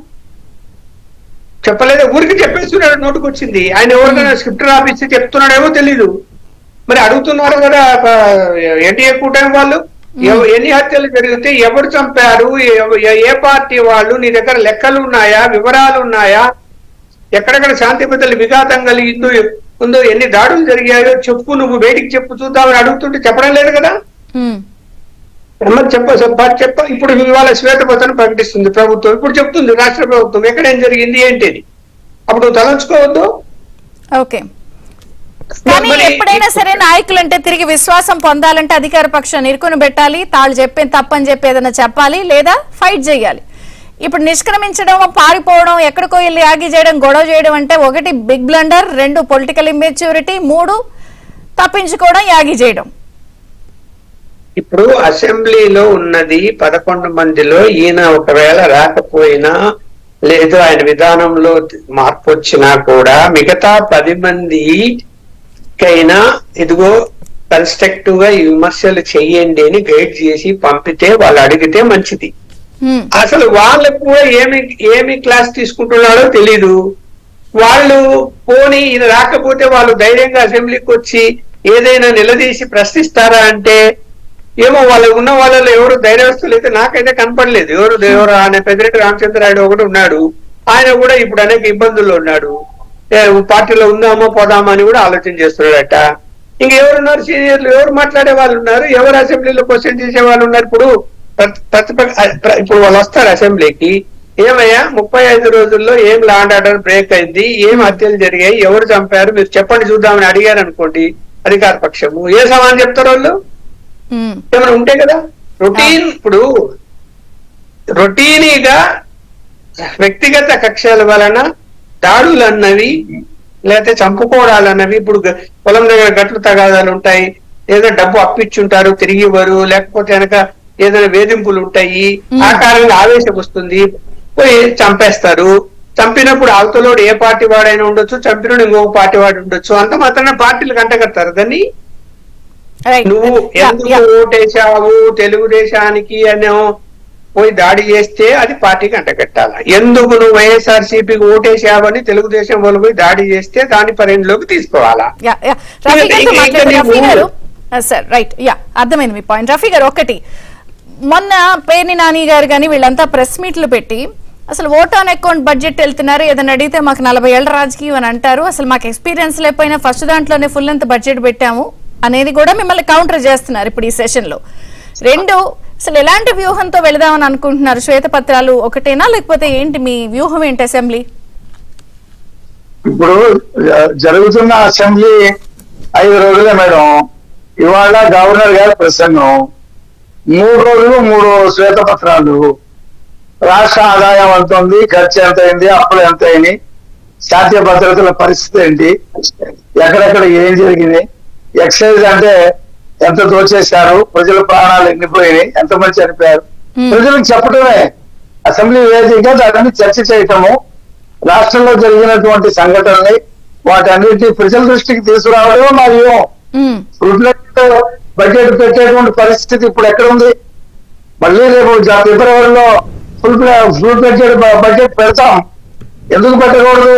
చెప్పలేదు ఊరికి చెప్పేస్తున్నాడు నోటుకు వచ్చింది ఆయన ఎవరికైనా స్క్రిప్ట్ రాపిస్తే చెప్తున్నాడేమో తెలీదు మరి అడుగుతున్నారు కదా ఎన్డీఏ కూటమి వాళ్ళు ఎవ- ఎన్ని హత్యలు జరిగితే ఎవరు చంపారు ఎవ- ఏ- ఏ పార్టీ వాళ్ళు నీ దగ్గర లెక్కలు ఉన్నాయా వివరాలు ఉన్నాయా ఎక్కడెక్కడ శాంతి భద్రతలు విఘాతం కలిగిందో ఉందో ఎన్ని దాడులు జరిగాయో చెప్పు నువ్వు బయటికి చెప్పు చూద్దామని అడుగుతుంటే చెప్పడం లేదు కదా ఉమ్, మరి చెప్ప చెప్ప- చెప్ప ఇప్పుడు ఇవాళ శ్వేతపత్రం ప్రకటిస్తుంది ప్రభుత్వం ఇప్పుడు చెప్తుంది రాష్ట్ర ప్రభుత్వం ఎక్కడ ఏం జరిగింది ఏంటిది అప్పుడు నువ్వు తలంచుకోవద్దు ఓకే కానీ మరి- ఎప్పుడైనా సరే నాయకులు అంటే తిరిగి విశ్వాసం పొందాలంటే అధికార పక్షం ఇరుకుని పెట్టాలి తాళ్ళు చెప్పిన తప్పని చెప్పి ఏదైనా చెప్పాలి లేదా ఫైట్ చేయాలి ఇప్పుడు నిష్క్రమించడం పారిపోవడం ఎక్కడికో వెళ్ళి ఆగి చేయడం గొడవ చేయడం అంటే ఒకటి బిగ్ బ్లండర్ రెండు పొలిటికల్ ఇమ్మెచ్యూరిటీ మూడు తప్పించుకోవడం యాగి చేయడం ఇప్పుడు అసెంబ్లీలో ఉన్నది పదకొండు మందిలో ఈయన ఒకవేళ రాకపోయినా లేదు ఆయన విధానంలో మార్పు వచ్చినా కూడా మిగతా పది మందికైనా ఇదిగో కన్స్ట్రక్టివ్ గా ఈ విమర్శలు చెయ్యండి అని గైడ్ చేసి పంపితే వాళ్ళు అడిగితే మంచిది ఉమ్, అసలు వాళ్ళకు కూడా ఏమి ఏమి క్లాస్ తీసుకుంటున్నాడో తెలీదు వాళ్ళు పోనీ ఇది రాకపోతే వాళ్ళు ధైర్యంగా అసెంబ్లీకి వచ్చి ఏదైనా నిలదీసి ప్రశ్నిస్తారా అంటే ఏమో వాళ్ళు ఉన్న వాళ్ళలో ఎవరు ధైర్యస్తులు అయితే నాకైతే కనపడలేదు ఎవరు ఎవరు ఆయన పెద్దిరెడ్డి రామచంద్రాయుడు ఒకటి ఉన్నాడు ఆయన కూడా ఇప్పుడు అనేక ఇబ్బందుల్లో ఉన్నాడు ఏ, పార్టీలో ఉందామా పోదామా అని కూడా ఆలోచన చేస్తున్నాడట ఇంక ఎవరున్నారు సీనియర్లు ఎవరు మాట్లాడే వాళ్ళు ఉన్నారు ఎవరు అసెంబ్లీలో క్వశ్చన్ చేసే వాళ్ళు ఉన్నారు ఇప్పుడు ప్రతి- ప్రతిపక్ష ప్ర- ఇప్పుడు వాళ్ళు వస్తారు అసెంబ్లీకి ఏమయ్యా ముప్పై ఐదు రోజుల్లో ఏం లాండ్ ఆర్డర్ బ్రేక్ అయింది ఏం హత్యలు జరిగాయి ఎవరు చంపారు మీరు చెప్పండి చూద్దామని అడిగారు అనుకోండి అధికార పక్షము ఏ సమానం చెప్తారు వాళ్ళు ఉమ్, ఏమైనా ఉంటే కదా రొటీన్ ఇప్పుడు రొటీనీగా వ్యక్తిగత కక్షల వలన దాడులు అన్నవి లేకపోతే చంపుకోవడాలు అన్నవి ఇప్పుడు గ- పొలం దగ్గర గట్లు తగాదాలు ఉంటాయి ఏదో డబ్బు అప్పిచ్చుంటారు తిరిగి ఇవ్వరు లేకపోతే కనుక ఏదైనా వేధింపులు ఉంటాయి ఆ కారణంగా ఆవేశం వస్తుంది పోయి చంపేస్తారు చంపినప్పుడు అవతలోడు ఏ పార్టీ వాడైనా ఉండొచ్చు చంపినోడు ఇంకొక పార్టీ వాడు ఉండొచ్చు అంత మాత్రమే పార్టీలు కంటగడతారు దాన్ని రైట్ నువ్వు యా, ఎందుకు యా. ఓటేశావు తెలుగుదేశానికి అని పోయి దాడి చేస్తే అది పార్టీకి అంటగట్టాల ఎందుకు నువ్వు వైఎస్ఆర్ సిపికి ఓటేశావని తెలుగుదేశం వాళ్ళు పోయి దాడి చేస్తే దాని పరిణిలోకి తీసుకోవాలా యా, యా. రఫీ ఇంకా- గారితో ఇంకా మాట్లాడండి. నీవు- రఫీ గారు ఆ, సార్ రైట్ యా అర్థమైంది మీ పాయింట్ రఫీ గారు ఒకటి మొన్న పేర్ని నాని గారు కానీ వీళ్ళంతా ప్రెస్ మీట్లు పెట్టి అసలు ఓట్ ఆన్ అకౌంట్ బడ్జెట్ వెళ్తున్నారు ఏదైనా అడిగితే మాకు నలభై ఏళ్ళ రాజకీయం అని అంటారు అసలు మాకు ఎక్స్పీరియన్స్ లేకపోయినా ఫస్ట్ దాంట్లోనే ఫుల్ అంత బడ్జెట్ పెట్టాము అనేది కూడా మిమ్మల్ని కౌంటర్ చేస్తున్నారు ఇప్పుడు ఈ సెషన్ లో రెండు అసలు ఎలాంటి వ్యూహంతో వెళదామని అనుకుంటున్నారు శ్వేతపత్రాలు ఒకటేనా లేకపోతే ఏంటి మీ వ్యూహం ఏంటి అసెంబ్లీ ఇప్పుడు జ- జరుగుతున్న అసెంబ్లీ ఐదు రోజులే మేడం ఇవాళ గవర్నర్ గారి ప్రసంగం మూడు రోజులు మూడు శ్వేతపత్రాలు రాష్ట్ర ఆదాయం ఎంత ఉంది ఖర్చు ఎంత అయింది అప్పులు ఎంత అయినాయి శాంతియ భద్రతల పరిస్థితి ఏంటి ఎక్కడెక్కడ ఏం జరిగింది ఎక్సైజ్ అంటే ఎంత దోచేశారు ప్రజల ప్రాణాలు ఎన్నిపోయినాయి ఎంతమంది చనిపోయారు Hmm. ప్రజలకు చెప్పడమే అసెంబ్లీ వేదికగా దాన్ని చర్చ చేయటము రాష్ట్రంలో జరిగినటువంటి సంఘటనల్ని వాటన్నిటిని ప్రజల దృష్టికి తీసుకురావడమే మా వ్యూహం ఉమ్, ఫుడ్ బడ్జెట్ పెట్టేటువంటి పరిస్థితి ఇప్పుడు ఎక్కడ ఉంది మళ్ళీ రేపు జ- ఫిబ్రవరిలో ఫుల్ ఫుల్ బడ్జెట్ బడ్జెట్ పెడతాం ఎందుకు పెట్టకూడదు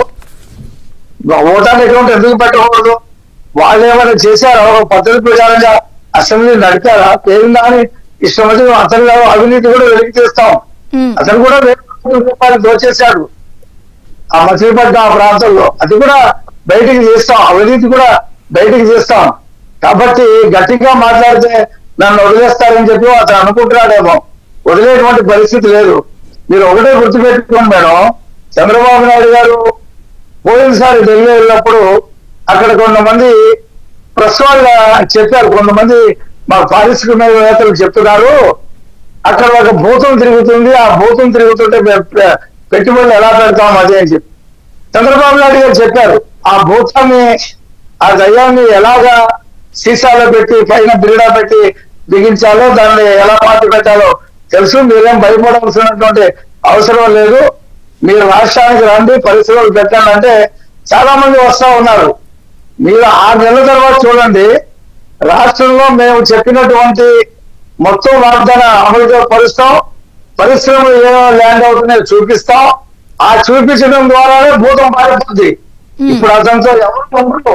ఓటాన్ అకౌంట్ ఎందుకు పెట్టకూడదు వాళ్ళు ఏమైనా చేశారా ఒక పద్ధతి ప్రకారంగా అసెంబ్లీ నడిపారా పేరుందా అని ఇష్టం వచ్చి అతను అవినీతి కూడా వెలికి తీస్తాం ఉమ్, అతను కూడా వేల కోట్ల రూపాయలు దోచేశాడు ఆ మచిలీపట్నం ఆ ప్రాంతంలో అది కూడా బయటికి తీస్తాం అవినీతి కూడా బయటికి తీస్తాం కాబట్టి గట్టిగా మాట్లాడితే నన్ను వదిలేస్తారని చెప్పి అతను అనుకుంటున్నాడేమో వదిలేటువంటి పరిస్థితి లేదు మీరు ఒకటే గుర్తుపెట్టుకోండి మేడం చంద్రబాబు నాయుడు గారు పోయినసారి ఢిల్లీ వెళ్ళినప్పుడు అక్కడ కొంతమంది ప్రెస్ వాళ్ళు చెప్పారు కొంతమంది మా పారిశ్రామికవేత్తలు చెప్తున్నారు అక్కడ ఒక భూతం తిరుగుతుంది ఆ భూతం తిరుగుతుంటే పె- పె- పెట్టుబడులు ఎలా పెడతాం అది అని చెప్పి చంద్రబాబు నాయుడు గారు చెప్పారు ఆ భూతాన్ని ఆ దయ్యాన్ని ఎలాగా సీసాలో పెట్టి పైన బిరుడా పెట్టి బిగించాలో దాన్ని ఎలా పాతి పెట్టాలో తెలుసు మీరేం భయపడాల్సినటువంటి అవసరం లేదు మీరు రాష్ట్రానికి రండి పరిశ్రమలు పెట్టండి అంటే చాలా మంది వస్తా ఉన్నారు మీరు ఆరు నెలల తర్వాత చూడండి రాష్ట్రంలో మేము చెప్పినటువంటి మొత్తం వాగ్దాన అమలుగా పరుస్తాం పరిశ్రమలు ఏమో ల్యాండ్ అవుతున్నాయో చూపిస్తాం ఆ చూపించడం ద్వారానే భూతం మారిపోద్ది ఇప్పుడు అతనితో ఎవరు ఉండరు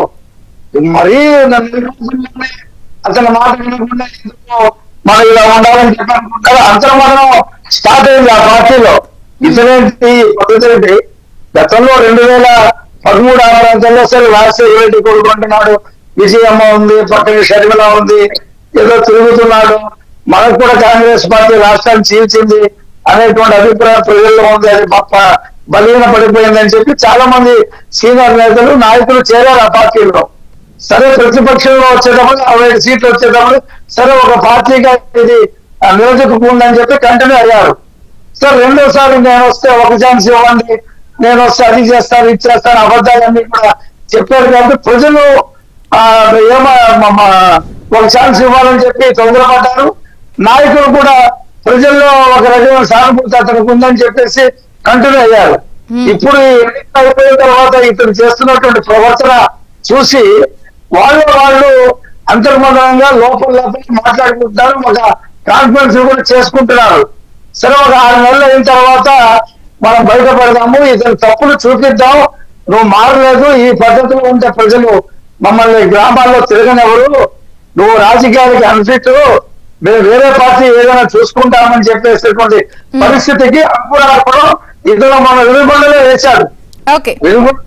మరీ నన్ను రోజుల్లోనే అతని మాట వినకుండా ఎందుకో మనం ఇలా ఉండాలని చెప్పి అనుకుంటారు అంతర్మతం స్టార్ట్ అయింది ఆ పార్టీలో ఇతనేంటి ఈ పద్ధతి ఏంటి గతంలో రెండు వేల పదమూడు ఆ ప్రాంతంలో సరే రాజశేఖర రెడ్డి కోరుకుంటున్నాడు విజయమ్మ ఉంది పక్కన షర్మిల ఉంది ఏదో తిరుగుతున్నాడు మనకు కూడా కాంగ్రెస్ పార్టీ రాష్ట్రాన్ని చీల్చింది అనేటువంటి అభిప్రాయం ప్రజల్లో ఉంది అది ప- బలహీన పడిపోయిందని చెప్పి చాలా మంది సీనియర్ నేతలు నాయకులు చేరారు ఆ పార్టీలో సరే ప్రతిపక్షంలో వచ్చేటప్పుడు అరవై ఐదు సీట్లు వచ్చేటప్పుడు సరే ఒక పార్టీగా ఇది ఆ, నిలదొక్కుందని చెప్పి కంటిన్యూ అయ్యారు సార్ రెండోసారి నేను వస్తే ఒక ఛాన్స్ ఇవ్వండి నేను వస్తే అది చేస్తాను ఇది చేస్తాను అబద్ధాలన్నీ కూడా చెప్పారు కాబట్టి ప్రజలు ఆ, ఏమ మ- మ- ఒక ఛాన్స్ ఇవ్వాలని చెప్పి తొందరపడ్డారు నాయకులు కూడా ప్రజల్లో ఒక రకమైన సానుభూతి అతనికి ఉందని చెప్పేసి కంటిన్యూ అయ్యారు ఇప్పుడు ఈ ఎన్నికలు అయిపోయిన తర్వాత ఇతను చేస్తున్నటువంటి ప్రవర్తన చూసి వాళ్ళు వాళ్ళు అంతర్మతంగా లోపల లోపల మాట్లాడుకుంటున్నారు ఒక కాన్ఫరెన్స్ కూడా చేసుకుంటున్నారు సరే ఒక ఆరు నెలలు అయిన తర్వాత మనం బయటపడదాము ఇతను తప్పులు చూపిద్దాం నువ్వు మారలేదు ఈ పద్ధతిలో ఉంటే ప్రజలు మమ్మల్ని గ్రామాల్లో తిరగనివ్వరు నువ్వు రాజకీయాలకి అన్ఫిట్ మేము వేరే పార్టీ ఏదైనా చూసుకుంటామని చెప్పేసేటువంటి పరిస్థితికి అప్పుడు ఇతను మన వెలుగొండలో వేశాడు ఓకే వెలుగు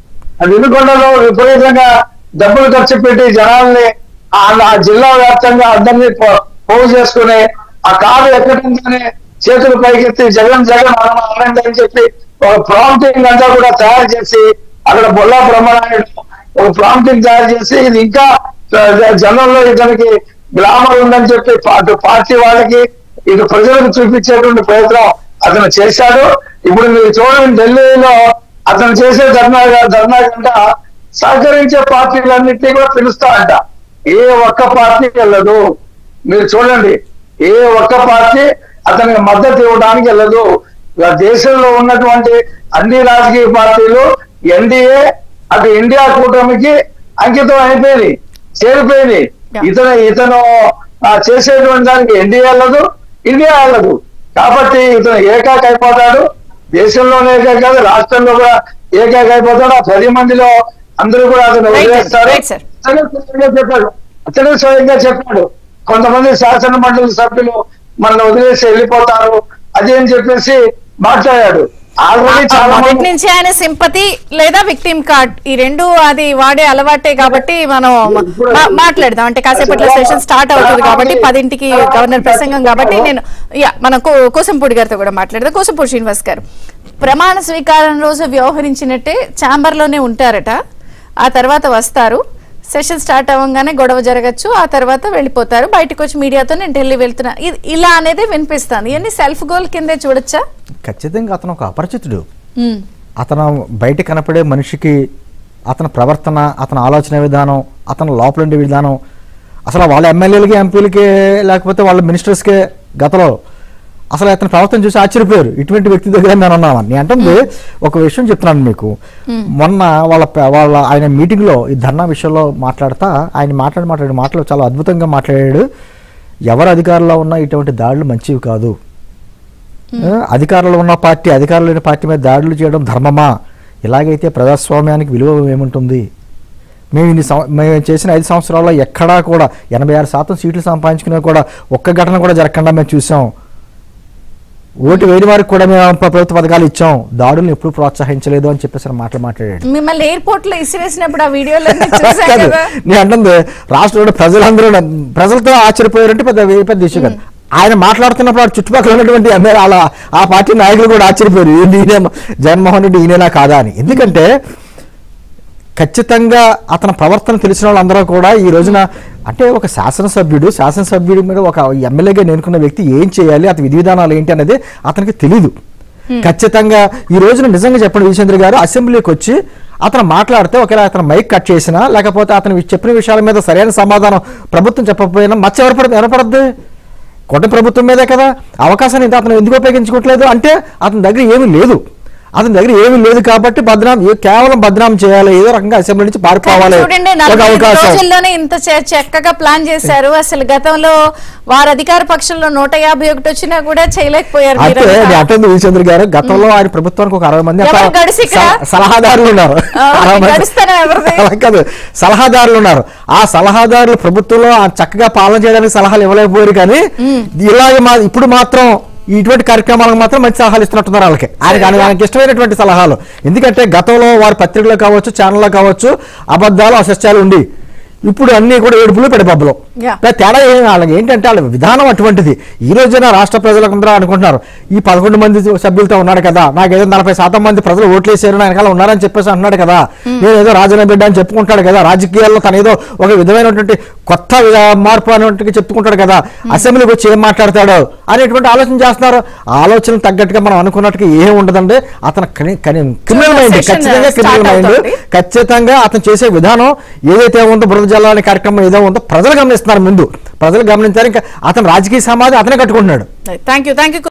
ఆ వెలుగొండలో విపరీతంగా డబ్బులు ఖర్చు పెట్టి జనాల్ని ఆ ఆ జిల్లా వ్యాప్తంగా అందరినీ పో- పోగు చేసుకుని ఆ కారు ఎక్కడంగానే చేతులు పైకెత్తి జగన్ జగన్ మనం ఆనందం అని చెప్పి ఒక ప్రాంప్టింగ్ అంతా కూడా తయారు చేసి అక్కడ బొల్లా బ్రహ్మనాయుడు ఒక ప్రాంప్టింగ్ తయారు చేసి ఇది ఇంకా జ- జనంలో ఇతనికి గ్లామర్ ఉందని చెప్పి అటు పార్టీ వాళ్ళకి ఇటు ప్రజలకు చూపించేటువంటి ప్రయత్నం అతను చేశాడు ఇప్పుడు మీరు చూడండి ఢిల్లీలో అతను చేసే ధర్నా ధర్నా కంట సహకరించే పార్టీలన్నింటినీ కూడా పిలుస్తా అంట ఏ ఒక్క పార్టీ వెళ్ళదు మీరు చూడండి ఏ ఒక్క పార్టీ అతనికి మద్దతు ఇవ్వడానికి వెళ్ళదు ఇలా దేశంలో ఉన్నటువంటి అన్ని రాజకీయ పార్టీలు ఎన్డీఏ అటు ఇండియా కూటమికి అంకితం అయిపోయింది చేరిపోయింది Yeah. ఇతను ఇతను ఆ, చేసేటువంటి దానికి ఎన్డీఏ వెళ్ళదు ఇండియా వెళ్ళదు కాబట్టి ఇతను ఏకాకి అయిపోతాడు దేశంలోనే ఏకాకి కాదు రాష్ట్రంలో కూడా ఏకాకి అయిపోతాడు ఆ పది మందిలో అందరూ కూడా అతను Right, sir. వదిలేస్తారు Right, sir. అతనే స్వయంగా చెప్పాడు అతనే స్వయంగా చెప్పాడు కొంతమంది శాసన మండలి సభ్యులు మనల్ని వదిలేసి వెళ్ళిపోతారు అది అని చెప్పేసి మాట్లాడాడు ఆల్రెడీ చాలా మొదటి మంది నుంచి ఆయన సింపతి లేదా విక్టిమ్ కార్డ్ ఈ రెండు అది వాడే అలవాటే కాబట్టి మనం మా- మాట్లాడదాం అంటే కాసేపట్లో సెషన్ స్టార్ట్ అవుతుంది కాబట్టి పదింటికి గవర్నర్ ప్రసంగం కాబట్టి నేను యా మన కో- కోసంపూడి గారితో కూడా మాట్లాడదాం కోసంపూడి శ్రీనివాస్ గారు ప్రమాణ స్వీకారం రోజు వ్యవహరించినట్టే ఛాంబర్ లోనే ఉంటారట ఆ తర్వాత వస్తారు సెషన్ స్టార్ట్ అవ్వగానే గొడవ జరగచ్చు ఆ తర్వాత వెళ్ళిపోతారు బయటకు వచ్చి మీడియాతో నేను ఢిల్లీ వెళ్తున్నా ఇది ఇలా అనేది వినిపిస్తాను ఇవన్నీ సెల్ఫ్ గోల్ కిందే చూడొచ్చా ఖచ్చితంగా అతను ఒక అపరిచితుడు ఉమ్. అతను బయట కనపడే మనిషికి అతని ప్రవర్తన అతని ఆలోచన విధానం అతని లోపల ఉండే విధానం అసలు వాళ్ళ ఎమ్మెల్యేలకి ఎంపీలకి లేకపోతే వాళ్ళ మినిస్టర్స్కే గతంలో అసలు అతని ప్రవర్తన చూసి ఆశ్చర్యపోయారు ఇటువంటి వ్యక్తి దగ్గర నేను ఉన్నామని నేను అంటుంది ఒక విషయం చెప్తున్నాను మీకు మొన్న వాళ్ళ ప- వాళ్ళ ఆయన మీటింగ్లో ఈ ధర్నా విషయంలో మాట్లాడతా ఆయన మాట్లాడి మాట్లాడే మాటలు చాలా అద్భుతంగా మాట్లాడాడు ఎవరు అధికారంలో ఉన్నా ఇటువంటి దాడులు మంచివి కాదు ఆ, అధికారంలో ఉన్న పార్టీ అధికారంలో లేని పార్టీ మీద దాడులు చేయడం ధర్మమా ఇలాగైతే ప్రజాస్వామ్యానికి విలువ ఏముంటుంది మేము ఇన్ని సం- మేము చేసిన ఐదు సంవత్సరాల్లో ఎక్కడా కూడా ఎనభై ఆరు శాతం సీట్లు సంపాదించుకున్నా కూడా ఒక్క ఘటన కూడా జరగకుండా మేము చూసాం ఓటు వేడి వారికి కూడా మేము ప్ర- ప్రభుత్వ పథకాలు ఇచ్చాం దాడులను ఎప్పుడు ప్రోత్సహించలేదు అని చెప్పేసి ఆయన మాటలు మాట్లాడాడు మిమ్మల్ని ఎయిర్పోర్ట్ లో ఇసిరేసినప్పుడు ఆ వీడియోలో చూసాం కాదు. కదా నేను అంటుంది రాష్ట్రంలో ప్రజలందరూ న- ప్రజలతో ఆశ్చర్యపోయారంటే పెద్ద వే- పెద్ద ఇష్యూ కాదు ఆయన మాట్లాడుతున్నప్పుడు ఆ చుట్టుపక్కల ఉన్నటువంటి ఎమ్మెల్యే వాళ్ళ ఆ పార్టీ నాయకులు కూడా ఆశ్చర్యపోయారు ఏంటి ఈయన జగన్మోహన్ రెడ్డి ఈయనేనా కాదా అని ఎందుకంటే ఖచ్చితంగా అతని ప్రవర్తన తెలిసిన వాళ్ళందరూ కూడా ఈ రోజున అంటే ఒక శాసనసభ్యుడు శాసనసభ్యుడి మీద ఒక ఎమ్మెల్యేగా నేనుకున్న వ్యక్తి ఏం చేయాలి అతని విధి విధానాలు ఏంటి అనేది అతనికి తెలీదు ఖచ్చితంగా ఈ రోజున నిజంగా చెప్పండి విజేంద్ర గారు అసెంబ్లీకి వచ్చి అతను మాట్లాడితే ఒకవేళ అతను మైక్ కట్ చేసినా లేకపోతే అతను చెప్పిన విషయాల మీద సరైన సమాధానం ప్రభుత్వం చెప్పకపోయినా మచ్చ ఎవరు ఎవరపడద్దు కొట్ట ప్రభుత్వం మీదే కదా అవకాశాన్ని ఇంత అతను ఎందుకు ఉపయోగించుకోవట్లేదు అంటే అతని దగ్గర ఏమీ లేదు అతని దగ్గర ఏమీ లేదు కాబట్టి బద్నాం ఏ- కేవలం బద్నాం చేయాలి ఏదో రకంగా అసెంబ్లీ నుంచి పారిపోవాలి చూడండి ఒక నలభై ఐదు అవకాశం రోజుల్లోనే ఇంత చ- చక్కగా ప్లాన్ చేశారు అసలు గతంలో వారు అధికార పక్షంలో నూట యాభై ఒకటి వచ్చినా కూడా చేయలేకపోయారు అంటే మీరంతా. నేను అంటుంది విజయచంద్ర గారు గతంలో ఆయన ప్రభుత్వానికి ఒక అరవై మంది ఎవరు అట్లా గడిసి ఇక్కడ? సల- సలహాదారులు ఉన్నారు ఆ, అరవై మంది. గడుస్తారా ఎవరిది? అలా కాదు సలహాదారులు ఉన్నారు ఆ సలహాదారులు ప్రభుత్వంలో ఆ చక్కగా పాలన చేయడానికి సలహాలు ఇవ్వలేకపోయారు కానీ ఇలాగే మా ఇప్పుడు మాత్రం ఇటువంటి కార్యక్రమాలకు మాత్రం మంచి సలహాలు ఇస్తున్నట్టున్నారు వాళ్ళకి ఆయనకి ఆయన- ఆయనకి ఇష్టమైనటువంటి సలహాలు ఎందుకంటే గతంలో వారి పత్రికలో కావచ్చు ఛానల్లో కావచ్చు అబద్ధాలు అసత్యాలు ఉండి ఇప్పుడు అన్ని కూడా ఏడుపులు పెడపబ్బులు Yeah. తేడా ఏం వాళ్ళకి ఏంటంటే వాళ్ళ విధానం అటువంటిది ఈ రోజున రాష్ట్ర ప్రజలందరూ అనుకుంటున్నారు ఈ పదకొండు మంది సభ్యులతో ఉన్నాడు కదా నాకేదో నలభై శాతం మంది ప్రజలు ఓట్లేసారు నా వెనకాల ఉన్నారని చెప్పేసి అంటున్నాడు కదా నేను ఏదో రాజన బిడ్డ అని చెప్పుకుంటాడు కదా రాజకీయాల్లో తన ఏదో ఒక విధమైనటువంటి కొత్త విధ- మార్పు అనేటువంటి చెప్పుకుంటాడు కదా అసెంబ్లీకి వచ్చి ఏం మాట్లాడతాడు అనేటువంటి ఆలోచన చేస్తున్నారు ఆ ఆలోచన తగ్గట్టుగా మనం అనుకున్నట్టుగా ఏం ఉండదండి అతను క్రిమినల్ మైండ్ session ఖచ్చితంగా start క్రిమినల్ మైండ్ అవుతోంది. ఖచ్చితంగా అతను చేసే విధానం ఏదైతే ఉందో బురద జల్లాలని కార్యక్రమం ఏదో ఉందో ప్రజలు గమనిస్తున్నారు ముందు ప్రజలు గమనించారు ఇంకా అతను రాజకీయ సమాధి అతనే కట్టుకుంటున్నాడు థ్యాంక్ యూ థ్యాంక్ యూ